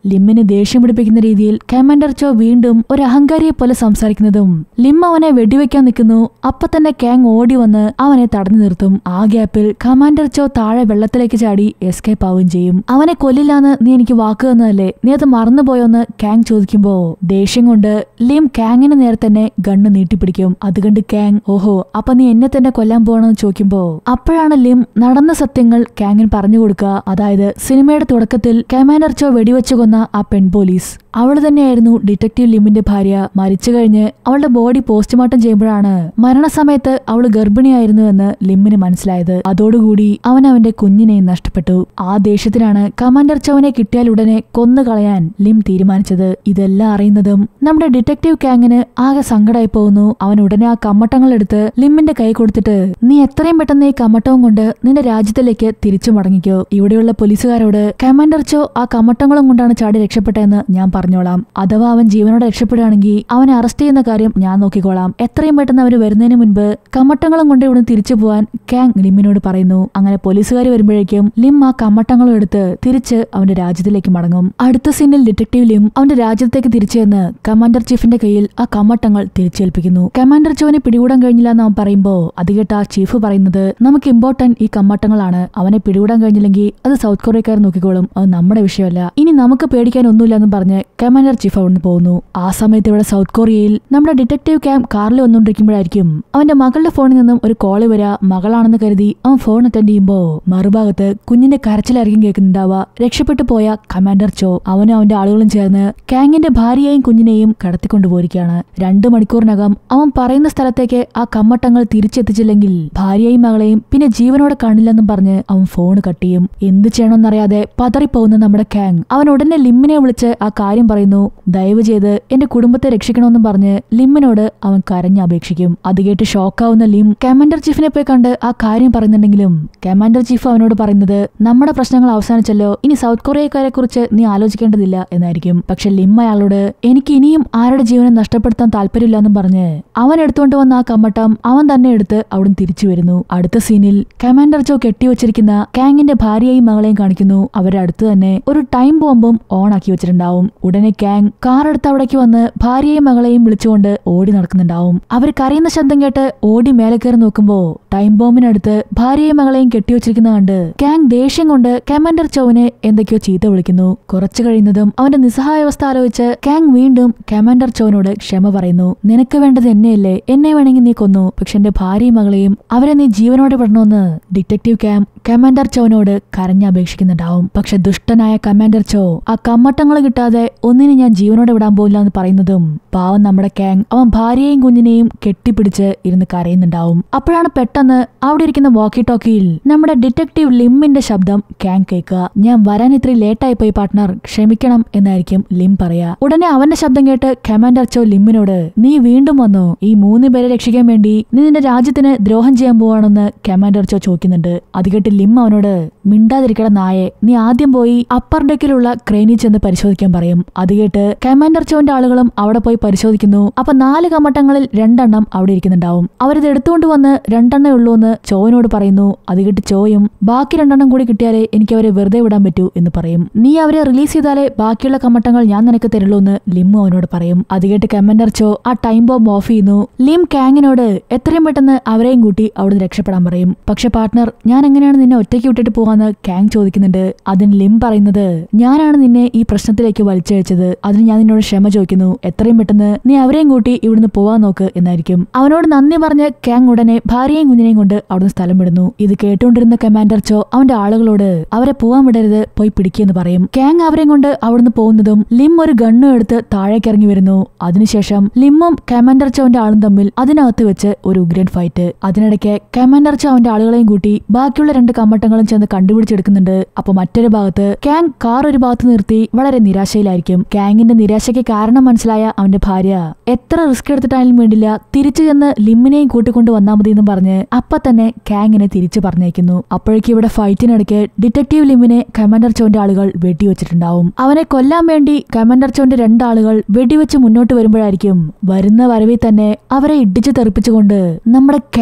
ലിമ്മിനെ ദേഷ്യം പിടിപ്പിക്കുന്ന രീതിയിൽ കമാൻഡർ ചോ വീണ്ടും ഒരു അഹങ്കാരിയെ പോലെ സംസാരിക്കുന്നതും ലിം അവനെ വെടിവെക്കാൻ നിൽക്കുന്നു അപ്പൊ തന്നെ കാങ് ഓടി വന്ന് അവനെ തടഞ്ഞു നിർത്തും ആ ഗ്യാപ്പിൽ കമാൻഡർ ചോ താഴെ വെള്ളത്തിലേക്ക് ചാടി എസ്കേപ്പ് ആവുകയും ചെയ്യും അവനെ കൊല്ലില്ലാന്ന് നീ എനിക്ക് വാക്ക് തന്നതല്ലേ നീ അത് മറന്നുപോയോന്ന് കാങ് ചോദിക്കുമ്പോ ദേഷ്യം കൊണ്ട് ലിം കാങ്ങിന് നേരെ തന്നെ ഗണ്ണ് നീട്ടിപ്പിടിക്കും അത് കണ്ട് കാങ് ഓഹോ അപ്പൊ നീ എന്നെ തന്നെ കൊല്ലാൻ പോകണമെന്ന് ചോദിക്കുമ്പോ അപ്പോഴാണ് ലിം നടന്ന സത്യങ്ങൾ കാങ്ങിന് പറഞ്ഞു കൊടുക്കുക അതായത് സിനിമയുടെ തുടക്കത്തിൽ കമാൻഡർ ചോ വെടിവെച്ചു കൊന്ന ആ പെൺ പോലീസ് അവൾ തന്നെയായിരുന്നു ഡിറ്റക്റ്റീവ് ലിമിന്റെ ഭാര്യ മരിച്ചു കഴിഞ്ഞ് അവളുടെ ബോഡി പോസ്റ്റ്മോർട്ടം ചെയ്യുമ്പോഴാണ് മരണസമയത്ത് അവൾ ഗർഭിണിയായിരുന്നു എന്ന് ലിമ്മിന് മനസ്സിലായത് അതോടുകൂടി അവൻ അവന്റെ കുഞ്ഞിനെയും നഷ്ടപ്പെട്ടു ആ ദേഷ്യത്തിനാണ് കമാൻഡർ ചൗവിനെ കിട്ടിയാൽ ഉടനെ കൊന്നു കളയാൻ ലിം തീരുമാനിച്ചത് ഇതെല്ലാം അറിയുന്നതും നമ്മുടെ ഡിറ്റക്റ്റീവ് കാങ്ങിന് ആകെ സങ്കടമായി പോകുന്നു അവൻ ഉടനെ ആ കമ്മട്ടങ്ങൾ എടുത്ത് ലിമ്മിന്റെ കൈ കൊടുത്തിട്ട് നീ എത്രയും പെട്ടെന്ന് ഈ കമ്മട്ടവും കൊണ്ട് നിന്റെ രാജ്യത്തിലേക്ക് തിരിച്ചു മടങ്ങിക്കോ ഇവിടെയുള്ള പോലീസുകാരോട് കമാൻഡർ ചോ ആ കമ്മട്ടങ്ങളും കൊണ്ടാണ് ചാടി രക്ഷപ്പെട്ടതെന്ന് ഞാൻ പറഞ്ഞോളാം അഥവാ അവൻ ജീവനോടെ രക്ഷപ്പെടുകയാണെങ്കിൽ അവനെ അറസ്റ്റ് ചെയ്യുന്ന കാര്യം ഞാൻ നോക്കിക്കോളാം എത്രയും പെട്ടെന്ന് അവർ വരുന്നതിന് മുൻപ് കമ്മട്ടങ്ങളും കൊണ്ട് ഇവിടെ തിരിച്ചു പോവാൻ കാങ് ലിമ്മിനോട് പറയുന്നു അങ്ങനെ പോലീസുകാർ വരുമ്പോഴേക്കും ലിം ആ കമ്മട്ടങ്ങളും എടുത്ത് തിരിച്ച് അവന്റെ രാജ്യത്തിലേക്ക് മടങ്ങും അടുത്ത സീനിൽ ഡിറ്റക്റ്റീവ് ലിം അവന്റെ രാജ്യത്തേക്ക് തിരിച്ചു ചെന്ന് കമാൻഡർ ചീഫിന്റെ കയ്യിൽ ആ കമ്മട്ടങ്ങൾ തിരിച്ചേൽപ്പിക്കുന്നു കമാൻഡർ ചോവിനെ പിടികൂടാൻ കഴിഞ്ഞില്ല എന്ന് അവൻ പറയുമ്പോ അത് കേട്ട ആ ചീഫ് പറയുന്നത് നമുക്ക് ഇമ്പോർട്ടന്റ് ഈ കമ്മട്ടങ്ങളാണ് അവനെ പിടികൂടാൻ കഴിഞ്ഞില്ലെങ്കിൽ അത് സൗത്ത് കൊറിയക്കാർ നോക്കിക്കോളും അത് നമ്മുടെ വിഷയമല്ല ഇനി നമുക്ക് പേടിക്കാൻ ഒന്നുമില്ല എന്ന് പറഞ്ഞ് കമാൻഡർ ചീഫ് അവിടുന്ന് പോകുന്നു ആ സമയത്ത് ഇവിടെ സൗത്ത് കൊറിയയിൽ നമ്മുടെ ഡിറ്റക്റ്റീവ് ക്യാമ്പ് കാറിൽ വന്നുകൊണ്ടിരിക്കുമ്പോഴായിരിക്കും അവന്റെ മകളുടെ ഫോണിൽ നിന്നും ഒരു കോള് വരാ മകളാണെന്ന് കരുതി അവൻ ഫോൺ അറ്റൻഡ് ചെയ്യുമ്പോ മറുഭാഗത്ത് കുഞ്ഞിന്റെ കരച്ചിലായിരിക്കും കേൾക്കുന്നുണ്ടാവുക രക്ഷപ്പെട്ടു പോയ കമാൻഡർ ചോ അവനും അവന്റെ ആളുകളും ചേർന്ന് കാങ്ങിന്റെ ഭാര്യയെയും കുഞ്ഞിനെയും കടത്തിക്കൊണ്ടുപോയിരിക്കുകയാണ് രണ്ടു മണിക്കൂറിനകം അവൻ പറയുന്ന സ്ഥലത്തേക്ക് ആ കമ്മട്ടങ്ങൾ തിരിച്ചെത്തിച്ചില്ലെങ്കിൽ ഭാര്യയെയും മകളെയും പിന്നെ ജീവനോടെ കാണില്ലെന്നും പറഞ്ഞ് അവൻ ഫോൺ കട്ട് ചെയ്യും എന്ത് ചെയ്യണമെന്നറിയാതെ പതറിപ്പോകുന്ന നമ്മുടെ കാങ് അവൻ ഉടനെ ലിമ്മിനെ വിളിച്ച് ആ കാര്യം പറയുന്നു ദയവ് ചെയ്ത് എന്റെ കുടുംബത്തെ രക്ഷിക്കണമെന്നും പറഞ്ഞ് ലിമ്മിനോട് അവൻ കരഞ്ഞപേക്ഷിക്കും അത് കേട്ട് ഷോക്കാവുന്ന ലിം കമാൻഡർ ചീഫിനെ പോയി കണ്ട് ആ കാര്യം പറയുന്നുണ്ടെങ്കിലും കമാൻഡർ ചീഫ് അവനോട് പറയുന്നത് നമ്മുടെ പ്രശ്നങ്ങൾ അവസാനിച്ചല്ലോ ഇനി സൗത്ത് കൊറിയക്കാരെ കുറിച്ച് നീ ആലോചിക്കേണ്ടതില്ല എന്നായിരിക്കും പക്ഷെ ലിം അയാളോട് എനിക്ക് ഇനിയും ആരുടെ ജീവനെ നഷ്ടപ്പെടുത്താൻ താല്പര്യമില്ലെന്നും പറഞ്ഞ് അവൻ എടുത്തുകൊണ്ട് വന്ന ആ കമ്മട്ടം അവൻ തന്നെ എടുത്ത് അവിടുന്ന് തിരിച്ചു വരുന്നു അടുത്ത സീനിൽ കമാൻഡർ ജോ കെട്ടിവെച്ചിരിക്കുന്ന കാങ്ങിന്റെ ഭാര്യയെയും മകളെയും കാണിക്കുന്നു അവരുടെ അടുത്ത് തന്നെ ഒരു ടൈം ബോംബും ഓൺ ആക്കി വെച്ചിട്ടുണ്ടാവും ഉടനെ കാങ് കാർ എടുത്ത് അവിടേക്ക് വന്ന് ഭാര്യയെയും മകളെയും വിളിച്ചുകൊണ്ട് ഓടി നടക്കുന്നുണ്ടാവും അവർ കരയുന്ന ശബ്ദം കേട്ട് ഓടി മേലെ കയറി നോക്കുമ്പോ ടൈം ബോംബിനടുത്ത് ഭാര്യയെയും മകളെയും കെട്ടിവെച്ചിരിക്കുന്ന കണ്ട് കാങ് ദേഷ്യം കൊണ്ട് കമാൻഡർ ചൗവിനെ എന്തൊക്കെയോ ചീത്ത വിളിക്കുന്നു കുറച്ചു കഴിയുന്നതും അവന്റെ നിസ്സഹായാവസ്ഥ ആലോചിച്ച് കാങ് വീണ്ടും കമാൻഡർ ചൗവിനോട് ക്ഷമ പറയുന്നു നിനക്ക് വേണ്ടത് എന്നെയല്ലേ എന്നെ വേണമെങ്കിൽ നീ കൊന്നു പക്ഷെ എന്റെ ഭാര്യയും മകളെയും അവരെ നീ ജീവനോടെ വിടണമെന്ന് ഡിറ്റക്റ്റീവ് ക്യാം കമാൻഡർ ചോനോട് കരഞ്ഞപേക്ഷിക്കുന്നുണ്ടാവും പക്ഷെ ദുഷ്ടനായ കമാൻഡർ ചോ ആ കമ്മട്ടങ്ങൾ കിട്ടാതെ ഒന്നിനും ഞാൻ ജീവനോടെ വിടാൻ പോയില്ല എന്ന് പറയുന്നതും പാവം നമ്മുടെ കാങ് അവൻ ഭാര്യയെയും കുഞ്ഞിനെയും കെട്ടിപ്പിടിച്ച് ഇരുന്ന് കരയുന്നുണ്ടാവും അപ്പോഴാണ് പെട്ടെന്ന് അവിടെ ഇരിക്കുന്ന വാക്കി ടോക്കിയിൽ നമ്മുടെ ഡിറ്റക്റ്റീവ് ലിമ്മിന്റെ ശബ്ദം കാങ് കേൾക്കുക ഞാൻ വരാൻ ഇത്രയും ലേറ്റായി പോയി പാർട്ട്ണർ ക്ഷമിക്കണം എന്നായിരിക്കും ലിം പറയാ ഉടനെ അവന്റെ ശബ്ദം കേട്ട് കമാൻഡർ ചോ ലിമ്മിനോട് നീ വീണ്ടും വന്നോ ഈ മൂന്ന് പേരെ രക്ഷിക്കാൻ വേണ്ടി നീ നിന്റെ രാജ്യത്തിന് ദ്രോഹം ചെയ്യാൻ പോവാണെന്ന് കമാൻഡർ ചോ ചോദിക്കുന്നുണ്ട് അത് കേട്ട് ലിം അവനോട് മിണ്ടാതിരിക്കട നായെ നീ ആദ്യം പോയി അപ്പർ ഡെക്കിലുള്ള ക്രെയിനിൽ ചെന്ന് പരിശോധിക്കാൻ പറയും അത് കേട്ട് കമാൻഡർ ചോന്റെ ആളുകളും അവിടെ പോയി പരിശോധിക്കുന്നു അപ്പൊ നാല് കമ്മട്ടങ്ങളിൽ രണ്ടെണ്ണം അവിടെ ഇരിക്കുന്നുണ്ടാവും അവരിത് എടുത്തുകൊണ്ട് വന്ന് രണ്ടെണ്ണേ ഉള്ളൂ എന്ന് ചോവിനോട് പറയുന്നു അത് കേട്ട് ചോയും ബാക്കി രണ്ടെണ്ണം കൂടി കിട്ടിയാലേ എനിക്ക് അവരെ വെറുതെ വിടാൻ പറ്റൂ എന്ന് പറയും നീ അവരെ റിലീസ് ചെയ്താലേ ബാക്കിയുള്ള കമ്മട്ടങ്ങൾ ഞാൻ നിനക്ക് തരുള്ളൂ എന്ന് ലിം അവനോട് പറയും അത് കേട്ട് കമാൻഡർ ചോ ആ ടൈം ബോംബ് ഓഫ് ചെയ്യുന്നു ലിം കാങ്ങിനോട് എത്രയും പെട്ടെന്ന് അവരെയും കൂട്ടി അവിടുന്ന് രക്ഷപ്പെടാൻ പറയും പക്ഷെ പാർട്ട്ണർ ഞാൻ എങ്ങനെയാണ് നിന്നെ ഒറ്റയ്ക്ക് വിട്ടിട്ട് പോവാന്ന് കാങ് ചോദിക്കുന്നുണ്ട് അതിന് ലിം പറയുന്നത് ഞാനാണ് നിന്നെ ഈ പ്രശ്നത്തിലേക്ക് വലിച്ചഴിച്ചത് അതിന് ഞാൻ നിന്നോട് ക്ഷമ ചോദിക്കുന്നു എത്രയും പെട്ടെന്ന് നീ അവരെയും കൂട്ടി ഇവിടുന്ന് പോവാൻ നോക്ക് എന്നായിരിക്കും അവനോട് നന്ദി പറഞ്ഞ് കാങ് ഉടനെ ഭാര്യയും കുഞ്ഞിനെയും കൊണ്ട് അവിടുന്ന് സ്ഥലം വിടുന്നു ഇത് കേട്ടുകൊണ്ടിരുന്ന കമാൻഡർ ചോ അവന്റെ ആളുകളോട് അവരെ പോവാൻ വിടരുത് പോയി പിടിക്കുമെന്ന് പറയും കാങ് അവരെയും കൊണ്ട് അവിടുന്ന് പോകുന്നതും ലിം ഒരു ഗണ്ണും എടുത്ത് താഴേക്ക് ഇറങ്ങി വരുന്നു അതിനുശേഷം ലിമ്മും കമാൻഡർ ചോവിന്റെ ആളും തമ്മിൽ അതിനകത്ത് വെച്ച് ഒരു ഉഗ്രൻ ഫൈറ്റ് അതിനിടയ്ക്ക് കമാൻഡർ ചോ അവന്റെ ആളുകളെയും കൂട്ടി ബാക്കിയുള്ള രണ്ട് കമ്മട്ടങ്ങളും ചെന്ന് കണ്ടുപിടിച്ചെടുക്കുന്നുണ്ട് അപ്പൊ മറ്റൊരു ഭാഗത്ത് കാങ് കാർ ഒരു ഭാഗത്ത് നിർത്തി വളരെ നിരാശയിലായിരിക്കും കാങ്ങിന്റെ നിരാശയ്ക്ക് കാരണം മനസ്സിലായ അവന്റെ ഭാര്യ എത്ര റിസ്ക് എടുത്തിട്ടായാലും വേണ്ടില്ല തിരിച്ചു ചെന്ന് ലിമ്മിനെയും കൂട്ടിക്കൊണ്ട് വന്നാൽ മതി എന്നും പറഞ്ഞ് അപ്പൊ തന്നെ കാങ്ങിനെ തിരിച്ചു പറഞ്ഞേക്കുന്നു അപ്പോഴേക്കും ഇവിടെ ഫൈറ്റിനിടയ്ക്ക് ഡിറ്റക്റ്റീവ് ലിമ്മിനെ കമാൻഡർ ചോന്റെ ആളുകൾ വെടിവെച്ചിട്ടുണ്ടാവും അവനെ കൊല്ലാൻ വേണ്ടി കമാൻഡർ ചോന്റെ രണ്ടാളുകൾ വെടിവെച്ച് മുന്നോട്ട് വരുമ്പോഴായിരിക്കും വരുന്ന വരവിൽ തന്നെ അവരെ ഇടിച്ചു തെറിപ്പിച്ചുകൊണ്ട് നമ്മുടെ കാങ്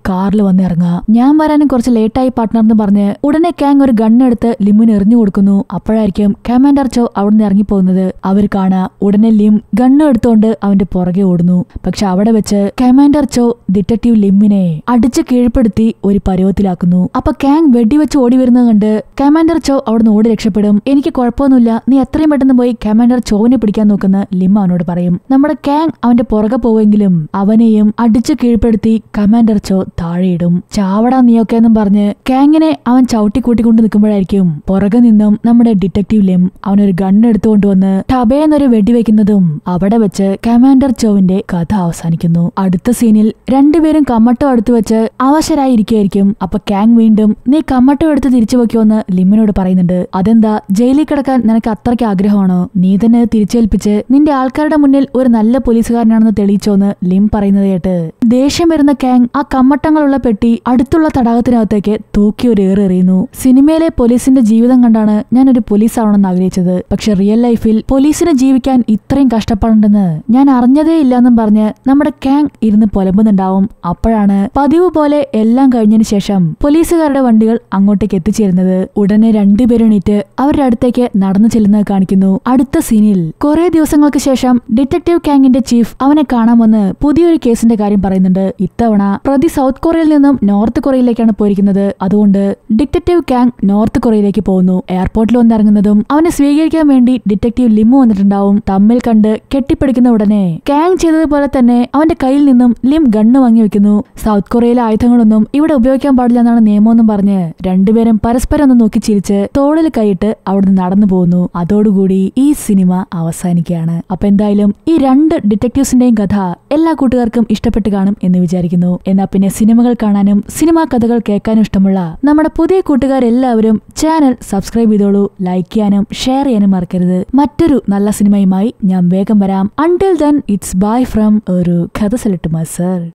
കാറിൽ വന്ന് ഇറങ്ങുക ഞാൻ വരാനും കുറച്ച് ലേറ്റായി പാർട്ട്ണർ എന്ന് പറഞ്ഞ് ഉടനെ കാങ് ഒരു ഗണ്ണെടുത്ത് ലിമ്മിന് എറിഞ്ഞു കൊടുക്കുന്നു അപ്പോഴായിരിക്കും കമാൻഡർ ചോ അവിടുന്ന് ഇറങ്ങിപ്പോകുന്നത് അവർ കാണാ ഉടനെ ലിം ഗണ്ണ് എടുത്തുകൊണ്ട് അവന്റെ പുറകെ ഓടുന്നു പക്ഷെ അവിടെ വെച്ച് കമാൻഡർ ചോ ഡിറ്റക്റ്റീവ് ലിമ്മിനെ അടിച്ച് കീഴ്പ്പെടുത്തി ഒരു പരുവത്തിലാക്കുന്നു അപ്പൊ കാങ് വെടിവെച്ച് ഓടി വരുന്നത് കണ്ട് കമാൻഡർ ചോ അവിടുന്ന് ഓടി രക്ഷപ്പെടും എനിക്ക് കുഴപ്പമൊന്നുമില്ല നീ എത്രയും പെട്ടെന്ന് പോയി കമാൻഡർ ചോവിനെ പിടിക്കാൻ നോക്കുന്ന ലിം അവനോട് പറയും നമ്മുടെ കാങ് അവന്റെ പുറകെ പോവെങ്കിലും അവനെയും അടിച്ചു കീഴ്പ്പെടുത്തി കമാൻഡർ ചോ താഴെയിടും ചാവടാ നീയൊക്കെ എന്നും പറഞ്ഞ് കാങ്ങിനെ അവൻ ചവിട്ടി കൂട്ടിക്കൊണ്ട് നിൽക്കുമ്പോഴായിരിക്കും പുറകെ നിന്നും നമ്മുടെ ഡിറ്റക്റ്റീവ് ലിം അവനൊരു ഗണ്ണ് എടുത്തുകൊണ്ടുവന്ന് ടബേന്നൊരു വെടിവെക്കുന്നതും അവിടെ വെച്ച് കമാൻഡർ ചോവിന്റെ കഥ അവസാനിക്കുന്നു അടുത്ത സീനിൽ രണ്ടുപേരും കമ്മട്ടം അടുത്ത് വെച്ച് അവശരായിരിക്കും അപ്പൊ കാങ് വീണ്ടും നീ കമ്മട്ടം എടുത്ത് തിരിച്ചു വെക്കുമെന്ന് ലിമ്മിനോട് പറയുന്നുണ്ട് അതെന്താ ജയിലിൽ കിടക്കാൻ നിനക്ക് അത്രയ്ക്ക് ആഗ്രഹമാണോ നീ തന്നെ അത് തിരിച്ചേൽപ്പിച്ച് നിന്റെ ആൾക്കാരുടെ മുന്നിൽ ഒരു നല്ല പോലീസുകാരനാണെന്ന് തെളിയിച്ചോന്ന് ലിം പറയുന്നത് കേട്ട് ദേഷ്യം വരുന്ന കാങ് ആ കമ്മട്ടങ്ങളുള്ള പെട്ടി അടുത്തുള്ള തടാകത്തിനകത്തേക്ക് തൂക്കി ഒരു ഏറ് എറിയുന്നു സിനിമയിലെ പോലീസിന്റെ ജീവിതം കണ്ടാണ് ഞാൻ ഒരു പോലീസ് ആവണമെന്ന് ആഗ്രഹിച്ചത് പക്ഷെ റിയൽ ലൈഫിൽ പോലീസിനെ ജീവിക്കാൻ ഇത്രയും കഷ്ടപ്പാടുണ്ടെന്ന് ഞാൻ അറിഞ്ഞതേ ഇല്ലെന്നും പറഞ്ഞ് നമ്മുടെ കാങ് ഇരുന്ന് പുലമ്പുന്നുണ്ടാവും അപ്പോഴാണ് പതിവ് പോലെ എല്ലാം കഴിഞ്ഞതിന് ശേഷം പോലീസുകാരുടെ വണ്ടികൾ അങ്ങോട്ടേക്ക് എത്തിച്ചേരുന്നത് ഉടനെ രണ്ടുപേരും എണീറ്റ് അവരുടെ അടുത്തേക്ക് നടന്നു ചെല്ലുന്നത് കാണിക്കുന്നു അടുത്ത സീനിൽ കുറെ ദിവസങ്ങൾക്ക് ശേഷം ഡിറ്റക്റ്റീവ് കാങ്ങിന്റെ ചീഫ് അവനെ കാണാൻ വന്ന് പുതിയൊരു കേസിന്റെ കാര്യം പറയുന്നുണ്ട് ഇത്തവണ പ്രതി സൗത്ത് കൊറിയയിൽ നിന്നും നോർത്ത് കൊറിയയിലേക്കാണ് പോയിരിക്കുന്നത് അതുകൊണ്ട് ഡിറ്റക്റ്റീവ് കാങ് നോർത്ത് കൊറിയയിലേക്ക് പോകുന്നു എയർപോർട്ടിൽ വന്നിറങ്ങുന്നതും അവനെ സ്വീകരിക്കാൻ വേണ്ടി ഡിറ്റക്റ്റീവ് ലിമു വന്നിട്ടുണ്ടാവും തമ്മിൽ കണ്ട് കെട്ടിപ്പിടിക്കുന്ന ഉടനെ കാങ് ചെയ്തതുപോലെ തന്നെ അവന്റെ കയ്യിൽ നിന്നും ലിം ഗണ്ണ് വാങ്ങി വെക്കുന്നു സൗത്ത് കൊറിയയിലെ ആയുധങ്ങളൊന്നും ഇവിടെ ഉപയോഗിക്കാൻ പാടില്ല എന്നാണ് നിയമമെന്നും പറഞ്ഞ് രണ്ടുപേരും പരസ്പരം ഒന്ന് നോക്കി ചിരിച്ച് തോളിൽ കൈയിട്ട് അവിടുന്ന് നടന്നു പോകുന്നു അതോടുകൂടി ഈ സിനിമ അവസാനിക്കുകയാണ് അപ്പൊ എന്തായാലും ഈ രണ്ട് ഡിറ്റക്റ്റീവ്സിന്റെയും കഥ എല്ലാ കൂട്ടുകാർക്കും ഇഷ്ടപ്പെട്ട് കാണും എന്ന് വിചാരിക്കുന്നു എന്നാ പിന്നെ സിനിമകൾ കാണാനും സിനിമാ കഥകൾ കേൾക്കാനും ഇഷ്ടമുള്ള നമ്മുടെ പുതിയ കൂട്ടുകാരെല്ലാവരും ചാനൽ സബ്സ്ക്രൈബ് ചെയ്തോളൂ ലൈക്ക് ചെയ്യാനും ഷെയർ ചെയ്യാനും മറക്കരുത് മറ്റൊരു നല്ല സിനിമയുമായി ഞാൻ വേഗം വരാം until then it's bye from ഒരു കഥ സെലട്ട് മസർ